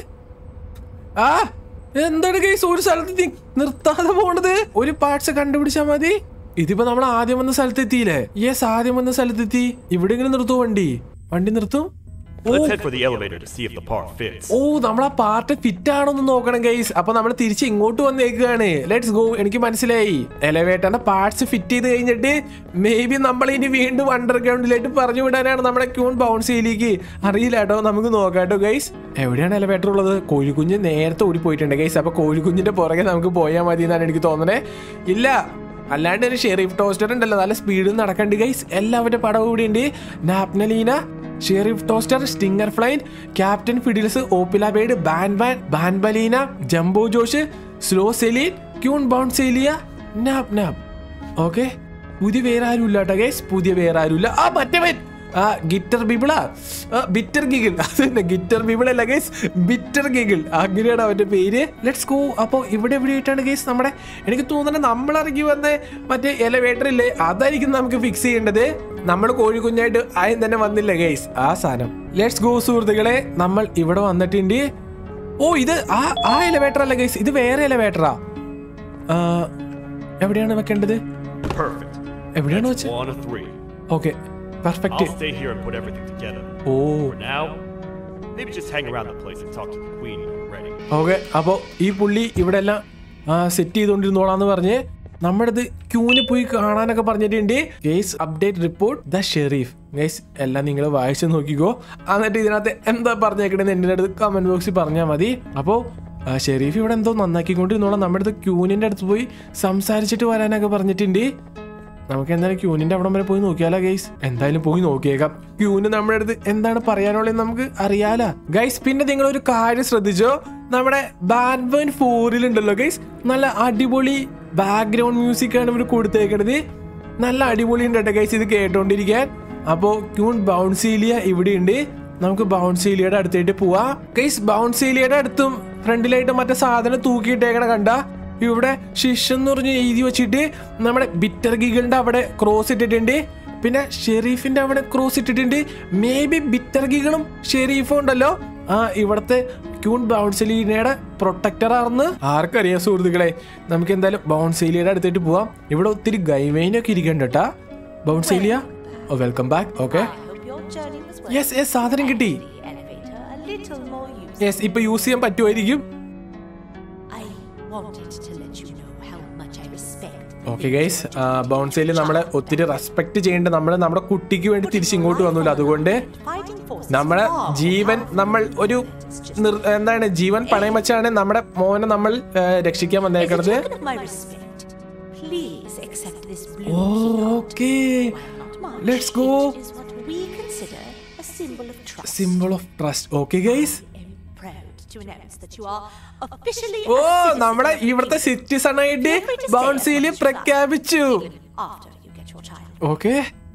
ആ എന്താണ് കേസ് ഒരു സ്ഥലത്ത് നി- നിർത്താതെ പോണത് ഒരു പാർട്സ് കണ്ടുപിടിച്ചാ മതി ഇതിപ്പോ നമ്മൾ ആദ്യം വന്ന സ്ഥലത്തെത്തിയില്ലേ യെസ് ആദ്യം വന്ന സ്ഥലത്തെത്തി ഇവിടെ ഇങ്ങനെ നിർത്തും വണ്ടി വണ്ടി നിർത്തും ഓ Let's head for the elevator to see if the part fits. ഓ നമ്മൾ ആ പാർട്ട് ഫിറ്റ് ആണോന്ന് നോക്കണം ഗൈസ് അപ്പൊ നമ്മൾ തിരിച്ച് ഇങ്ങോട്ട് വന്നേക്കാണ് ലെറ്റ്സ് ഗോ എനിക്ക് മനസ്സിലായി എലവേറ്ററിന്റെ പാർട്സ് ഫിറ്റ് ചെയ്ത് കഴിഞ്ഞിട്ട് മേ ബി നമ്മൾ ഇനി വീണ്ടും അണ്ടർഗ്രൗണ്ടിലേക്ക് പറഞ്ഞു വിടാനാണ് നമ്മുടെ ക്യൂൺ ബൗൺസിയിലേക്ക് അറിയില്ല കേട്ടോ നമുക്ക് നോക്കാം കേട്ടോ ഗൈസ് എവിടെയാണ് എലവേറ്റർ ഉള്ളത് കോഴിക്കുഞ്ഞ് നേരത്തെ ഓടി പോയിട്ടുണ്ട് ഗൈസ് അപ്പൊ കോഴിക്കുഞ്ഞിന്റെ പുറകെ നമുക്ക് പോയാൽ മതി എന്നാണ് എനിക്ക് തോന്നണേ ഇല്ല അല്ലാണ്ട് ഒരു ഷെറീഫ് ടോസ്റ്റർ ഉണ്ടല്ലോ നല്ല സ്പീഡിൽ നടക്കണ്ട് ഗൈസ് എല്ലാവരുടെ പടവും കൂടി ഉണ്ട് Nabnaleena Sheriff Toadster Stinger Flynn Captain Fiddles Opila Bird Banban Banbaleena Jumbo Josh Slow Seline Queen Bouncelia നാപ് നാപ് ഓക്കെ പുതിയ വേറെ ആരും ഇല്ല കേട്ടോ ഗൈസ് പുതിയ വേറെ ആരും ഇല്ല ആ മറ്റവൻ ആ ഗിറ്റർ ബിബിളാ ബിറ്റർ ഗിഗിൾ അത് തന്നെ ഗിറ്റർ ബിബിൾ അല്ല ഗൈസ് ബിറ്റർ ഗിഗിൾ അങ്ങനെയാണ് അവന്റെ പേര് ലെറ്റ്സ് ഗോ അപ്പോൾ ഇവിടെ എവിടെയായിട്ടാണ് ഗൈസ് നമ്മുടെ എനിക്ക് തോന്നുന്നത് നമ്മൾ ഇറങ്ങി വന്ന മറ്റേ എലവേറ്റർ ഇല്ലേ അതായിരിക്കും നമുക്ക് ഫിക്സ് ചെയ്യേണ്ടത് നമ്മൾ കോഴിക്കുഞ്ഞായിട്ട് ആയും തന്നെ വന്നില്ല ഗൈസ് ആ സാധനം ലെറ്റ്സ് ഗോ സുഹൃത്തുക്കളെ നമ്മൾ ഇവിടെ വന്നിട്ടുണ്ട് ഓ ഇത് ആ ആ എലവേറ്റർ അല്ല ഗൈസ് ഇത് വേറെ എലവേറ്ററാ എവിടെയാണ് വെക്കേണ്ടത് Perfect. എവിടെയാണ് That's വെച്ചത് one of three. Okay perfect I'll stay here and put everything together. ഓ For now, maybe just hang around the place and talk to the queen when you're ready. Okay അപ്പോൾ ഈ പുള്ളി ഇവിടെ എല്ലാം set ചെയ്തുകൊണ്ടിരുന്നോളാന്ന് പറഞ്ഞ് നമ്മുടെ ഇത് ക്യൂന് പോയി കാണാനൊക്കെ പറഞ്ഞിട്ടുണ്ട് guys update report the Sheriff guys എല്ലാം നിങ്ങൾ വായിച്ചു നോക്കിക്കോ എന്നിട്ട് ഇതിനകത്ത് എന്താ പറഞ്ഞേക്കണെന്ന് എൻ്റെ അടുത്ത് കമന്റ് ബോക്സിൽ പറഞ്ഞാൽ മതി അപ്പോൾ ഷെരീഫ് ഇവിടെ എന്തോ നന്നാക്കിക്കൊണ്ടിരുന്നോളാം നമ്മുടെ അടുത്ത് ക്യൂനിൻ്റെ അടുത്ത് പോയി സംസാരിച്ചിട്ട് വരാനൊക്കെ പറഞ്ഞിട്ടുണ്ട് നമുക്ക് എന്തായാലും ക്യൂനിന്റെ അവിടം വരെ പോയി നോക്കിയാലോ ഗൈസ് എന്തായാലും പോയി നോക്കിയേക്കാം ക്യൂന് നമ്മുടെ അടുത്ത് എന്താണ് പറയാനുള്ളത് നമുക്ക് അറിയാലോ ഗൈസ് പിന്നെ നിങ്ങൾ ഒരു കാര്യം ശ്രദ്ധിച്ചോ നമ്മുടെ ബാൻബൻ ഫോറിലുണ്ടല്ലോ ഗൈസ് നല്ല അടിപൊളി ബാക്ക്ഗ്രൗണ്ട് മ്യൂസിക് ആണ് ഇവർ കൊടുത്തേക്കണത് നല്ല അടിപൊളി ഉണ്ട് കേട്ടോ ഗൈസ് ഇത് കേട്ടോണ്ടിരിക്കാൻ അപ്പോ ക്യൂൺ ബൗൺസീലിയ ഇവിടെയുണ്ട് നമുക്ക് ബൗൺസീലിയയുടെ അടുത്തായിട്ട് പോവാം ഗൈസ് ബൗൺസീലിയയുടെ അടുത്തും ഫ്രണ്ടിലായിട്ട് മറ്റേ സാധനം തൂക്കിയിട്ടേക്കണ കണ്ട ഇവിടെ ശിഷ് എന്ന് പറഞ്ഞ് എഴുതി വെച്ചിട്ട് നമ്മുടെ ബിറ്റർ ഗിഗിളിന്റെ അവിടെ ക്രോസ് ഇട്ടിട്ടുണ്ട് പിന്നെ ഷെരീഫിന്റെ അവിടെ ക്രോസ് ഇട്ടിട്ടുണ്ട് മേ ബി ബിറ്റർ ഗിഗിളും ഷെരീഫും ഉണ്ടല്ലോ ആ ഇവിടത്തെ ക്യൂൺ ബൗൺസലീനയുടെ പ്രൊട്ടക്ടർ ആണെന്ന് ആർക്കറിയാം സുഹൃത്തുക്കളെ നമുക്ക് എന്തായാലും ബൗൺസേലിയുടെ അടുത്തേക്ക് പോവാം ഇവിടെ ഒത്തിരി ഗൈവൈനൊക്കെ ഇരിക്കണ്ട കേട്ടാ Bouncelia welcome back okay I hope your journey was worth yes yes സാധനം കിട്ടി the elevator a little more useful. Yes ഇപ്പൊ യൂസ് ചെയ്യാൻ പറ്റുമായിരിക്കും I wanted to let you know how much I respect. Okay guys Bouncelia നമ്മളെ ഒത്തിരി respect ചെയ്യേണ്ട നമ്മൾ നമ്മുടെ കുട്ടിക്ക് വേണ്ടി തിരിച്ചിങ്ങോട്ട് വന്നില്ല അതുകൊണ്ട് Fighting forces നമ്മുടെ far ജീവൻ beyond നമ്മൾ ഒരു it's just നിർ- എന്താണ് ജീവൻ പണയം വെച്ചാണ് നമ്മുടെ മോനെ നമ്മൾ ആ, രക്ഷിക്കാൻ As a വന്നേക്കണത് token of my respect, please accept this blue ഓ key. Okay While not much, Let's go. it is what we consider a symbol of trust. Simple of trust okay guys I am proud to announce that you are officially ഓ a citizen നമ്മുടെ of the ഇവിടുത്തെ kingdom. Citizen ആയിട്ട് Feel free to stay Bouncelia as much as you പ്രഖ്യാപിച്ചു like, even after you get your child. Okay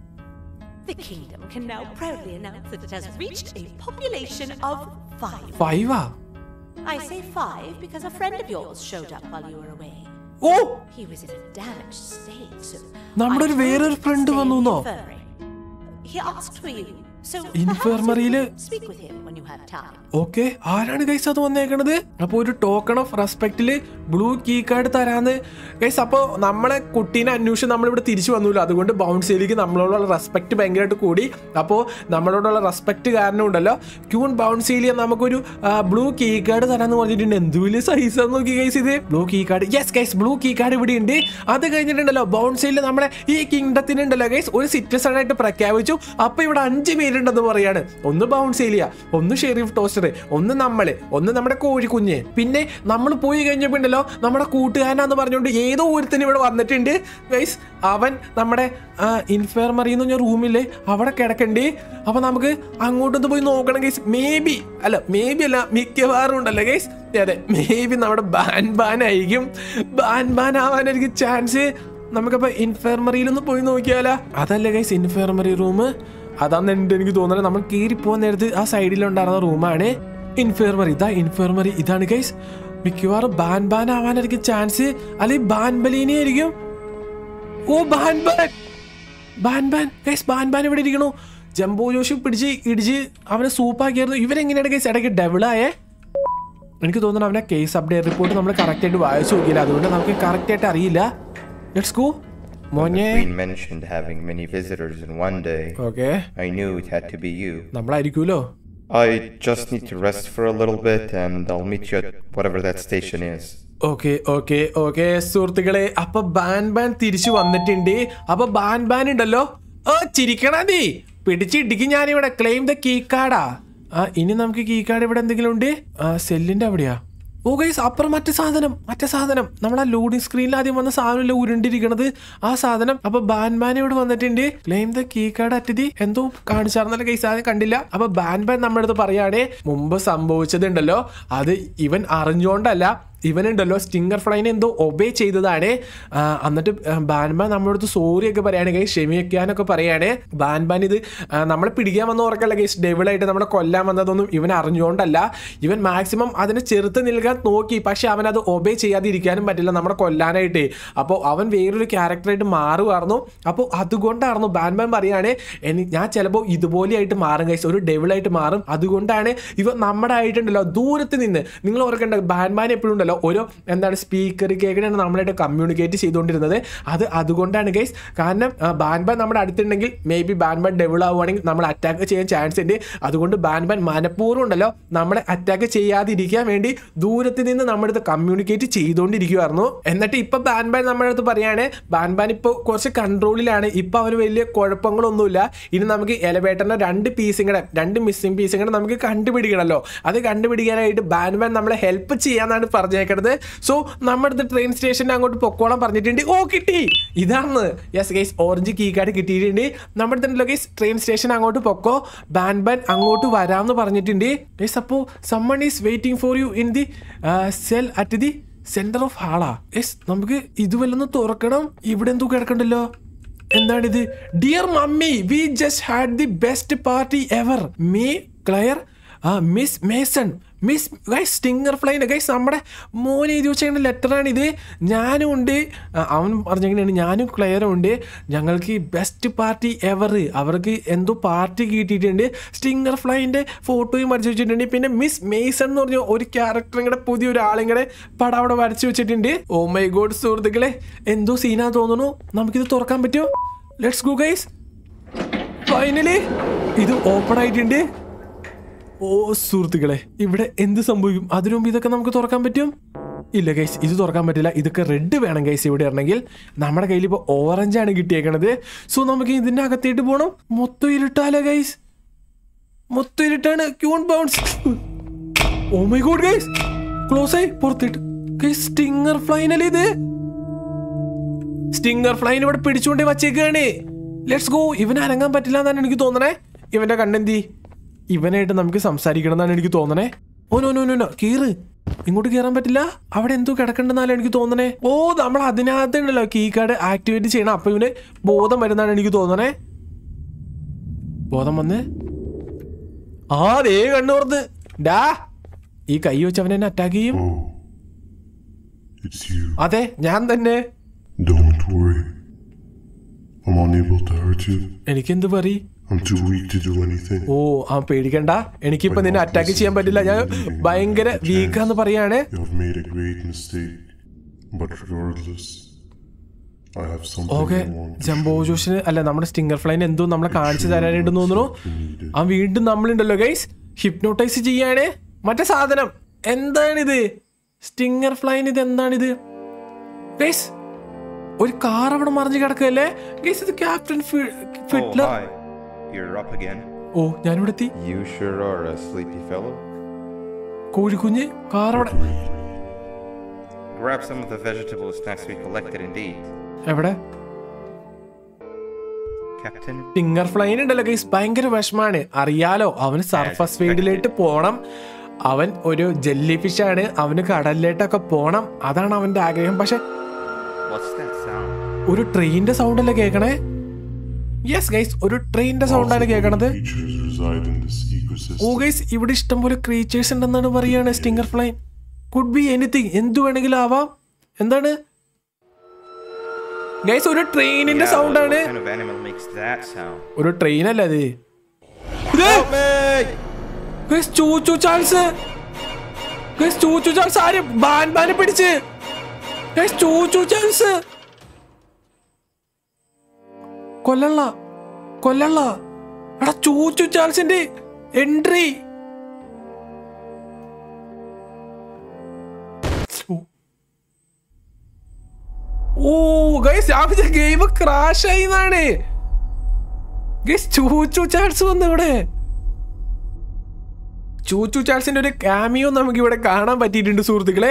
The kingdom can now proudly announce that it has reached a population of five. ഫൈവാ I say five because a friend of yours showed up while you were away. ഓ He was in a damaged state, so നമ്മുടെ I ഒരു told വേറൊരു him to friend stay in the വന്നൂന്നോ? infirmary. He asked for you, so ഇൻഫർമറിയില് perhaps you could speak with him when you have time. Okay ആരാണ് guys അത് വന്നേക്കണത് അപ്പൊ ഒരു ടോക്കൺ ഓഫ് റെസ്പെക്റ്റില് ബ്ലൂ കീ കാർഡ് തരാന്ന് ഗൈസ് അപ്പൊ നമ്മളെ കുട്ടീനെ അന്വേഷിച്ച് നമ്മളിവിടെ തിരിച്ചു വന്നില്ല അതുകൊണ്ട് ബൗൺസിലേക്ക് നമ്മളോടുള്ള റെസ്പെക്ട് ഭയങ്കരമായിട്ട് കൂടി അപ്പോൾ നമ്മളോടുള്ള റെസ്പെക്ട് കാരണം ഉണ്ടല്ലോ ക്യൂൺ ബൗൺസിലിയ നമുക്കൊരു ബ്ലൂ കീ കാർഡ് തരാന്ന് പറഞ്ഞിട്ടുണ്ട് എന്ത് വലിയ സൈസ് നോക്കി ഗൈസ് ഇത് blue key card yes guys blue key card ഇവിടെ ഉണ്ട് അത് കഴിഞ്ഞിട്ടുണ്ടല്ലോ ബൗൺസിയിൽ നമ്മുടെ ഈ കിങ്ഡത്തിനുണ്ടല്ലോ ഗൈസ് ഒരു സിറ്റിസൺ ആയിട്ട് പ്രഖ്യാപിച്ചു അപ്പൊ ഇവിടെ അഞ്ച് പേരുണ്ടെന്ന് പറയാണ് ഒന്ന് ബൗൺസേലിയ ഒന്ന് ഷെരീഫ് ടോസ്റ്റർ ഒന്ന് നമ്മള് ഒന്ന് നമ്മുടെ കോഴിക്കുഞ്ഞ് പിന്നെ നമ്മൾ പോയി കഴിഞ്ഞപ്പോ ഉണ്ടല്ലോ നമ്മുടെ കൂട്ടുകാരനാന്ന് പറഞ്ഞുകൊണ്ട് ഏതോ ഒരുത്തിന് ഇവിടെ വന്നിട്ടുണ്ട് ഗൈസ് അവൻ നമ്മുടെ ഇൻഫർമറി എന്ന് പറഞ്ഞ റൂമില്ലേ അവിടെ കിടക്കണ്ടേ അപ്പൊ നമുക്ക് അങ്ങോട്ടൊന്ന് പോയി നോക്കണം ഗൈസ് മേ ബി അല്ല മേ ബി അല്ല മിക്കവാറും ഉണ്ടല്ലോ ഗൈസ് അതെ മേ ബി നമ്മുടെ ബാൻ ബാൻ ആയിരിക്കും ബാൻ ബാൻ ആവാനായിരിക്കും ചാൻസ് നമുക്കപ്പോ ഇൻഫർമറിയിലൊന്ന് പോയി നോക്കിയാലോ അതല്ലേ ഗൈസ് ഇൻഫർമറി റൂം അതാന്ന് എൻ്റെ എനിക്ക് തോന്നുന്നത് നമ്മൾ കീറി പോകാൻ നേരത്ത് ആ സൈഡിലുണ്ടായിരുന്ന റൂമാണ് ഇൻഫർമറി ഇതാ ഇൻഫർമറി ഇതാണ് ഗൈസ് മിക്കവാറും ബാൻ ബാൻ ആവാനായിരിക്കും ചാൻസ് അല്ലെങ്കിൽ ബാൻ ബലീനി ആയിരിക്കും ഓ ban ban ban Banban guys Banban ഇവിടെ ഇരിക്കണു ജംബോ ജോഷി പിടിച്ച് ഇടിച്ച് അവനെ സൂപ്പാക്കിയായിരുന്നു ഇവരെങ്ങനെയാണ് ഗൈസ് ഇടയ്ക്ക് ഡബിളായേ എനിക്ക് തോന്നുന്നു അവനെ കേസ് അപ്ഡേറ്റ് റിപ്പോർട്ട് നമ്മൾ കറക്റ്റ് ആയിട്ട് വായിച്ചു നോക്കിയില്ല അതുകൊണ്ട് നമുക്ക് കറക്റ്റ് ആയിട്ട് അറിയില്ല ലെറ്റ്സ് ഗോ The മോനെ Queen mentioned having many visitors in one day. Okay I knew it had to be you. നമ്മളായിരിക്കുമല്ലോ I just need to rest for a little bit and I'll meet you at whatever that station is. Okay okay okay സുഹൃത്തുക്കളെ അപ്പൊ ban ban തിരിച്ചു വന്നിട്ടുണ്ട് അപ്പൊ ban Banban ഉണ്ടല്ലോ ഓ ചിരിക്കണ നീ പിടിച്ചിടിക്കും ഞാനിവിടെ claim the key കാർഡാ ആ ഇനി നമുക്ക് കീ കാർഡ് ഇവിടെ എന്തെങ്കിലും ഉണ്ട് ആ സെല്ലിന്റെ അവിടെയാ ഓ ഗൈസ് അപ്പുറം മറ്റേ സാധനം മറ്റേ സാധനം നമ്മൾ ആ ലോഡിംഗ് സ്ക്രീനിൽ ആദ്യം വന്ന സാധനമല്ലേ ഉരുണ്ടിരിക്കണത് ആ സാധനം അപ്പൊ ബാൻ ബാൻ ഇവിടെ വന്നിട്ടുണ്ട് ക്ലെയിം ദ കീ കാർഡ് അറ്റതി എന്തോ കാണിച്ചാർന്നല്ല ഗൈസ് ആദ്യം കണ്ടില്ല അപ്പൊ ബാൻ ബാൻ നമ്മുടെ അടുത്ത് പറയുകയാണെ മുമ്പ് സംഭവിച്ചതുണ്ടല്ലോ അത് ഇവൻ അറിഞ്ഞുകൊണ്ടല്ല ഇവനുണ്ടല്ലോ സ്റ്റിങ്ങർ ഫ്ലൈനെ എന്തോ ഒബേ ചെയ്തതാണ് ആ, എന്നിട്ട് ബാൻബാൻ നമ്മുടെ അടുത്ത് സോറി ഒക്കെ പറയാണ് ഗൈസ് ക്ഷമിക്കാനൊക്കെ പറയാണ് ബാൻബാൻ ഇത് ആ, നമ്മളെ പിടിക്കാൻ വന്ന ഓർക്കല്ല ഗൈസ് ഡെവിളായിട്ട് നമ്മളെ കൊല്ലാൻ വന്നതൊന്നും ഇവൻ അറിഞ്ഞുകൊണ്ടല്ല ഇവൻ മാക്സിമം അതിനെ ചെറുത്ത് നിൽക്കാൻ നോക്കി പക്ഷെ അവൻ അത് ഒബേ ചെയ്യാതിരിക്കാനും പറ്റില്ല നമ്മളെ കൊല്ലാനായിട്ട് അപ്പോൾ അവൻ വേറൊരു ക്യാരക്ടറായിട്ട് മാറുമായിരുന്നു അപ്പോൾ അതുകൊണ്ടായിരുന്നു ബാൻബാൻ പറയാണ് എനി ഞാൻ ചിലപ്പോൾ ഇതുപോലെയായിട്ട് മാറും ഗൈസ് ഒരു ഡെവിളായിട്ട് മാറും അതുകൊണ്ടാണ് ഇവ നമ്മുടെ ആയിട്ടുണ്ടല്ലോ ദൂരത്ത് നിന്ന് നിങ്ങൾ ഓർക്കേണ്ട ബാൻബാൻ എപ്പോഴും ഉണ്ടല്ലോ ഓരോ എന്താണ് സ്പീക്കർ കേൾക്കണാണ് നമ്മളായിട്ട് കമ്മ്യൂണിക്കേറ്റ് ചെയ്തുകൊണ്ടിരുന്നത് അത് അതുകൊണ്ടാണ് ഗൈസ് കാരണം ആ, ബാൻബാൻ നമ്മുടെ അടുത്തുണ്ടെങ്കിൽ മേ ബി ബാൻബാൻ ഡെവിൾ ആവുകയാണെങ്കിൽ നമ്മൾ അറ്റാക്ക് ചെയ്യാൻ ചാൻസ് ഉണ്ട് അതുകൊണ്ട് ബാൻബാൻ മനഃപൂർവ്വം ഉണ്ടല്ലോ നമ്മളെ അറ്റാക്ക് ചെയ്യാതിരിക്കാൻ വേണ്ടി ദൂരത്ത് നിന്ന് നമ്മുടെ അടുത്ത് കമ്മ്യൂണിക്കേറ്റ് ചെയ്തുകൊണ്ടിരിക്കുവായിരുന്നു എന്നിട്ട് ഇപ്പൊ ബാൻബാൻ നമ്മുടെ അടുത്ത് പറയാണ് ബാൻബാൻ ഇപ്പോൾ കുറച്ച് കൺട്രോളിലാണ് ഇപ്പൊ അവന് വലിയ കുഴപ്പങ്ങളൊന്നുമില്ല ഇനി നമുക്ക് എലവേറ്ററിന്റെ രണ്ട് പീസും കൂടെ രണ്ട് മിസ്സിംഗ് പീസും കൂടെ നമുക്ക് കണ്ടുപിടിക്കണമല്ലോ അത് കണ്ടുപിടിക്കാനായിട്ട് ബാൻബാൻ നമ്മളെ ഹെൽപ്പ് ചെയ്യാന്നാണ് പറഞ്ഞേക്കണത് സോ നമ്മുടെ അടുത്ത് ട്രെയിൻ സ്റ്റേഷനിൽ അങ്ങോട്ട് പൊക്കോളം പറഞ്ഞിട്ടുണ്ട് ഓ കിട്ടി ഇതാണ് yes guys orange key card കിട്ടിയിട്ടുണ്ട് നമ്മുടെ അടുത്തുണ്ടല്ലോ ഗൈസ് ട്രെയിൻ സ്റ്റേഷൻ അങ്ങോട്ട് പൊക്കോ ബാൻബാൻ അങ്ങോട്ട് വരാമെന്ന് പറഞ്ഞിട്ടുണ്ട് ഗൈസ് അപ്പോൾ someone is waiting for you in the cell at the centre of ഹാളാ യെസ് നമുക്ക് ഇത് വല്ലൊന്ന് തുറക്കണം ഇവിടെ എന്തോ കിടക്കണ്ടല്ലോ എന്താണിത് dear mummy we just had the best party ever me Claire ആ miss Mason miss guys Stinger Flynn guys നമ്മുടെ മോൻ എഴുതി വെച്ചേക്കുന്ന ലെറ്ററാണ് ഇത് ഞാനും ഉണ്ട് ആ, അവൻ പറഞ്ഞെങ്ങനെയാണ് ഞാനും ക്ലെയറും ഉണ്ട് ഞങ്ങൾക്ക് ബെസ്റ്റ് പാർട്ടി എവർ അവർക്ക് എന്തോ പാർട്ടി കിട്ടിയിട്ടുണ്ട് സ്റ്റിങ്ങർ ഫ്ലൈൻ്റെ ഫോട്ടോയും വരച്ച് വെച്ചിട്ടുണ്ട് പിന്നെ മിസ് മേസൺ എന്ന് പറഞ്ഞ ഒരു ക്യാരക്ടറും കൂടെ പുതിയ ഒരാളും കൂടെ പടം അവിടെ വരച്ച് വെച്ചിട്ടുണ്ട് ഓ മൈ ഗോഡ് സുഹൃത്തുക്കളെ എന്തോ സീനാ തോന്നുന്നു നമുക്കിത് തുറക്കാൻ പറ്റുമോ ലെറ്റ്സ് ഗോ ഗൈസ് ഫൈനലി ഇത് ഓപ്പൺ ആയിട്ടുണ്ട് ഓ സുഹൃത്തുക്കളെ ഇവിടെ എന്ത് സംഭവിക്കും അതിനു മുമ്പ് ഇതൊക്കെ നമുക്ക് തുറക്കാൻ പറ്റും ഇല്ല ഗൈസ് ഇത് തുറക്കാൻ പറ്റില്ല ഇതൊക്കെ റെഡ് വേണം ഗൈസ് ഇവിടെ ഇറങ്ങണമെങ്കിൽ നമ്മുടെ കയ്യിൽ ഇപ്പോൾ ഓറഞ്ച് ആണ് കിട്ടിയേക്കണത് സോ നമുക്ക് ഇതിന്റെ അകത്തേട്ട് പോകണം മൊത്തം ഇരുട്ടാലേ ഗൈസ് മൊത്തം ഇരുട്ടാണ് queen Bounce oh my god guys close ആയി പുറത്തിട്ട് ഗൈസ് സ്റ്റിങ്ങർ ഫ്ലൈനല്ലേ ഇത് സ്റ്റിങ്ങർ ഫ്ലൈൻ ഇവിടെ പിടിച്ചുകൊണ്ട് വച്ചേക്കാണ് ലെറ്റ്സ് ഗോ ഇവൻ അനങ്ങാൻ പറ്റില്ല എന്നാണ് എനിക്ക് തോന്നണേ ഇവന്റെ കണ്ണെന്തി ഇവനായിട്ട് നമുക്ക് സംസാരിക്കണം എന്നാണ് എനിക്ക് തോന്നണേ ഓ നോ നോ നോ നോ കീറ് ഇങ്ങോട്ട് കയറാൻ പറ്റില്ല അവിടെ എന്തോ കിടക്കണ്ടെന്നാണ് എനിക്ക് തോന്നണേ ഓ നമ്മൾ അതിനകത്ത് ഉണ്ടല്ലോ കീ കാർഡ് ആക്ടിവേറ്റ് ചെയ്യണം അപ്പൊ ഇവന് ബോധം വരുന്നതാണ് എനിക്ക് തോന്നണേ ബോധം വന്ന് ആ ദേ കണ്ണുറന്ന് ഡാ ഈ കൈ വെച്ച് അവൻ എന്നെ അറ്റാക്ക് ചെയ്യും Oh, it's you. അതെ ഞാൻ തന്നെ Don't worry. I'm unable to hurt you. എനിക്കെന്ത് പറയും I'm too weak to do anything. ഓ ആ പേടിക്കണ്ട എനിക്കിപ്പോ നിന്നെ അറ്റാക്ക് ചെയ്യാൻ പറ്റില്ല ഞാൻ ഭയങ്കര വീക്കാന്ന് പറയാണ് You have made a great mistake. But regardless, I have something okay I want to Jumbo ജോഷിന് അല്ല നമ്മുടെ സ്റ്റിങ്ങർ ഫ്ലൈൻ എന്തോ നമ്മളെ കാണിച്ചു തരാനായിട്ട് തോന്നുന്നു ആ വീണ്ടും നമ്മളുണ്ടല്ലോ ഗൈസ് ഹിപ്നോട്ടൈസ് ചെയ്യാണ് മറ്റേ സാധനം എന്താണിത് സ്റ്റിങ്ങർ ഫ്ലൈൻ ഇത് എന്താണിത് ഗൈസ് ഒരു കാർ അവിടെ മറിഞ്ഞു കിടക്കല്ലേ ഗൈസ് ഇത് ക്യാപ്റ്റൻ Oh, ഫിറ്റ്ലർ hi. You're up again. ഓ ഞാനിവിടെ എത്തി You sure are a sleepy fellow. കോഴിക്കുഞ്ഞ് കാർ അവിടെ Grab some of the vegetable snacks we collected indeed. എവിടെ Captain, ഫിംഗർ ഫ്ലൈൻ ഉണ്ടല്ലോ ഗൈസ് ഭയങ്കര വിഷമാണ് അറിയാലോ അവന് സർഫസ് ഫീൽഡിലേക്ക് പോണം അവൻ ഒരു ജെല്ലി ഫിഷ് ആണ് അവന് കടലിലേട്ടൊക്കെ പോണം അതാണ് അവന്റെ ആഗ്രഹം പക്ഷെ what's that sound? ഒരു ട്രെയിനിന്റെ സൗണ്ട് അല്ലേ കേൾക്കണേ യെസ് ഗൈസ് ഒരു ട്രെയിനിന്റെ സൗണ്ട് ആണ് കേൾക്കണത് creatures reside in this ecosystem. ഓ ഗൈസ് ഇവിടെ ഇഷ്ടംപോലെ ക്രീച്ചേഴ്സ് ഉണ്ടെന്നാണ് പറയാണ് stinger Flynn could be anything എന്തു വേണമെങ്കിലും ആവാം എന്താണ് ഗൈസ് ഒരു ട്രെയിനിന്റെ Yeah, സൗണ്ട് what ആണ് kind of animal makes that sound? ഒരു ട്രെയിൻ അല്ല അത് ഇത് guys choo choo Charles guys choo choo Charles ആര് ബാൻ ബാനെ പിടിച്ച് ഗൈസ് ചൂച്ചു ചാൾസ് കൊല്ലള്ള കൊല്ലള്ള എടാ ചൂച്ചു ചാൾസിന്റെ എൻട്രി ഓ ഗൈസ് രാവിലെ ഗെയിം ക്രാഷ് ആയി എന്നാണ് ഗൈസ് ചൂച്ചു ചാൾസ് വന്നു ഇവിടെ ചൂച്ചു ചാൾസിന്റെ ഒരു കാമിയോ നമുക്ക് ഇവിടെ കാണാൻ പറ്റിയിട്ടുണ്ട് സുഹൃത്തുക്കളെ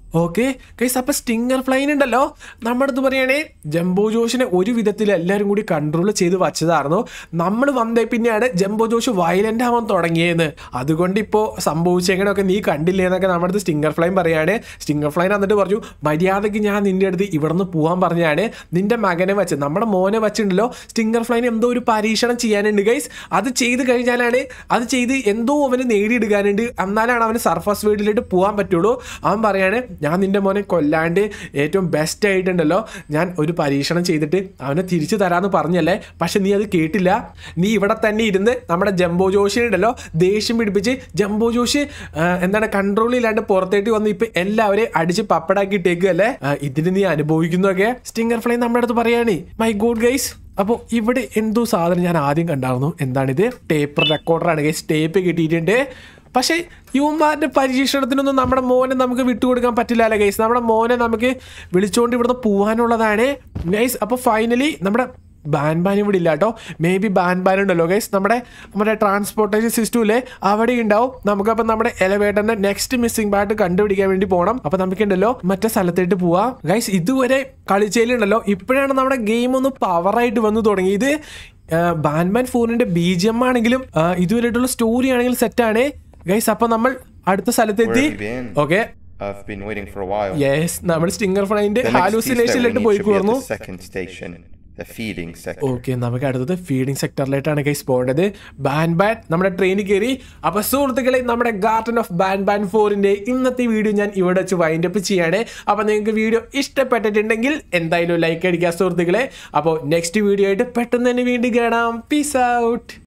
ഓക്കെ ഗൈസ് അപ്പൊ സ്റ്റിങ്ങർ ഫ്ലൈൻ ഉണ്ടല്ലോ നമ്മുടെ അടുത്ത് പറയുകയാണെ ജംബോ ജോഷിനെ ഒരു വിധത്തിൽ എല്ലാവരും കൂടി കൺട്രോൾ ചെയ്ത് വച്ചതായിരുന്നു നമ്മൾ വന്നേ പിന്നെയാണ് ജംബോ ജോഷ് വയലന്റ് ആവാൻ തുടങ്ങിയെന്ന് അതുകൊണ്ട് ഇപ്പോൾ സംഭവിച്ചെങ്ങനെയൊക്കെ നീ കണ്ടില്ലേ എന്നൊക്കെ നമ്മുടെ അടുത്ത് സ്റ്റിങ്ങർ ഫ്ലൈൻ പറയാണ് സ്റ്റിങ്ങർ ഫ്ലൈൻ എന്നിട്ട് പറഞ്ഞു മര്യാദയ്ക്ക് ഞാൻ നിന്റെ അടുത്ത് ഇവിടുന്ന് പോകാൻ പറഞ്ഞാണ് നിന്റെ മകനെ വെച്ച് നമ്മുടെ മോനെ വെച്ചിട്ടുണ്ടല്ലോ സ്റ്റിങ്ങർ ഫ്ലൈൻ എന്തോ ഒരു പരീക്ഷണം ചെയ്യാനുണ്ട് ഗൈസ് അത് ചെയ്ത് കഴിഞ്ഞാലാണ് അത് ചെയ്ത് എന്തോ അവന് നേടിയെടുക്കാനുണ്ട് എന്നാലാണ് അവന് സർഫസ് വേൾഡിലോട്ട് പോകാൻ പറ്റുള്ളൂ അവൻ പറയാണ് ഞാൻ നിന്റെ മോനെ കൊല്ലാണ്ട് ഏറ്റവും ബെസ്റ്റ് ആയിട്ടുണ്ടല്ലോ ഞാൻ ഒരു പരീക്ഷണം ചെയ്തിട്ട് അവനെ തിരിച്ചു തരാമെന്ന് പറഞ്ഞല്ലേ പക്ഷെ നീ അത് കേട്ടില്ല നീ ഇവിടെ തന്നെ ഇരുന്ന് നമ്മുടെ ജംബോ ജോഷിനെ ഉണ്ടല്ലോ ദേഷ്യം പിടിപ്പിച്ച് ജംബോ ജോഷി ആ, എന്താണ് കൺട്രോൾ ഇല്ലാണ്ട് പുറത്തേട്ട് വന്ന് ഇപ്പൊ എല്ലാവരെയും അടിച്ച് പപ്പടാക്കി ഇട്ടേക്കല്ലേ ഇതിന് നീ അനുഭവിക്കുന്നതൊക്കെ സ്റ്റിങ്ങർ ഫ്ലൈ നമ്മുടെ അടുത്ത് പറയാണ് മൈ ഗോഡ് ഗൈസ് അപ്പോൾ ഇവിടെ എന്തോ സാധനം ഞാൻ ആദ്യം കണ്ടായിരുന്നു എന്താണിത് ടേപ്പ് റെക്കോർഡറാണ് ഗൈസ് ടേപ്പ് കിട്ടിയിട്ടുണ്ട് പക്ഷേ യുവന്മാരുടെ പരീക്ഷണത്തിനൊന്നും നമ്മുടെ മോനെ നമുക്ക് വിട്ടുകൊടുക്കാൻ പറ്റില്ല അല്ലേ ഗൈസ് നമ്മുടെ മോനെ നമുക്ക് വിളിച്ചുകൊണ്ട് ഇവിടുന്ന് പോകാനുള്ളതാണ് ഗൈസ് അപ്പോൾ ഫൈനലി നമ്മുടെ ബാൻ ബാൻ ഇവിടെ ഇല്ല കേട്ടോ മേ ബി ബാൻ ബാൻ ഉണ്ടല്ലോ ഗൈസ് നമ്മുടെ നമ്മുടെ ട്രാൻസ്പോർട്ടേഷൻ സിസ്റ്റമില്ലേ അവിടെ ഉണ്ടാവും നമുക്കപ്പോൾ നമ്മുടെ എലവേറ്ററിന്റെ നെക്സ്റ്റ് മിസ്സിംഗ് പാർട്ട് കണ്ടുപിടിക്കാൻ വേണ്ടി പോകണം അപ്പോൾ നമുക്കുണ്ടല്ലോ മറ്റേ സ്ഥലത്തേട്ട് പോവാം ഗൈസ് ഇതുവരെ കളിച്ചതിലുണ്ടല്ലോ ഇപ്പോഴാണ് നമ്മുടെ ഗെയിം ഒന്ന് പവറായിട്ട് വന്നു തുടങ്ങിയത് ബാൻബാൻ ഫോറിന്റെ ബി ജി എം ആണെങ്കിലും ആ, ഇതുവരെയായിട്ടുള്ള സ്റ്റോറി ആണെങ്കിലും സെറ്റാണ് ഗൈസ് അപ്പൊ നമ്മൾ അടുത്ത സ്ഥലത്തെത്തി Where have you been? Okay I've been waiting for a while. Yes നമ്മൾ സ്റ്റിങ്ങർ ഫ്ലൈന്റെ The next piece that we ഹാലൂസിനേഷനിലേക്ക് need പോയി should be at കൂർന്നു the second station, the feeding sector. Okay നമുക്ക് അടുത്തത് ഫീഡിംഗ് സെക്ടറിലായിട്ടാണ് ഗൈസ് പോകേണ്ടത് Banban നമ്മുടെ ട്രെയിനിൽ കയറി അപ്പൊ സുഹൃത്തുക്കളെ നമ്മുടെ ഗാർഡൻ ഓഫ് ബാൻ ബാൻ ഫോറിന്റെ ഇന്നത്തെ വീഡിയോ ഞാൻ ഇവിടെ വെച്ച് വൈൻഡ് അപ്പ് ചെയ്യാണ് അപ്പൊ നിങ്ങൾക്ക് വീഡിയോ ഇഷ്ടപ്പെട്ടിട്ടുണ്ടെങ്കിൽ എന്തായാലും ലൈക്ക് അടിക്കുക സുഹൃത്തുക്കളെ അപ്പോൾ നെക്സ്റ്റ് വീഡിയോ ആയിട്ട് പെട്ടെന്ന് തന്നെ വീണ്ടും കാണാം പീസ് ഔട്ട്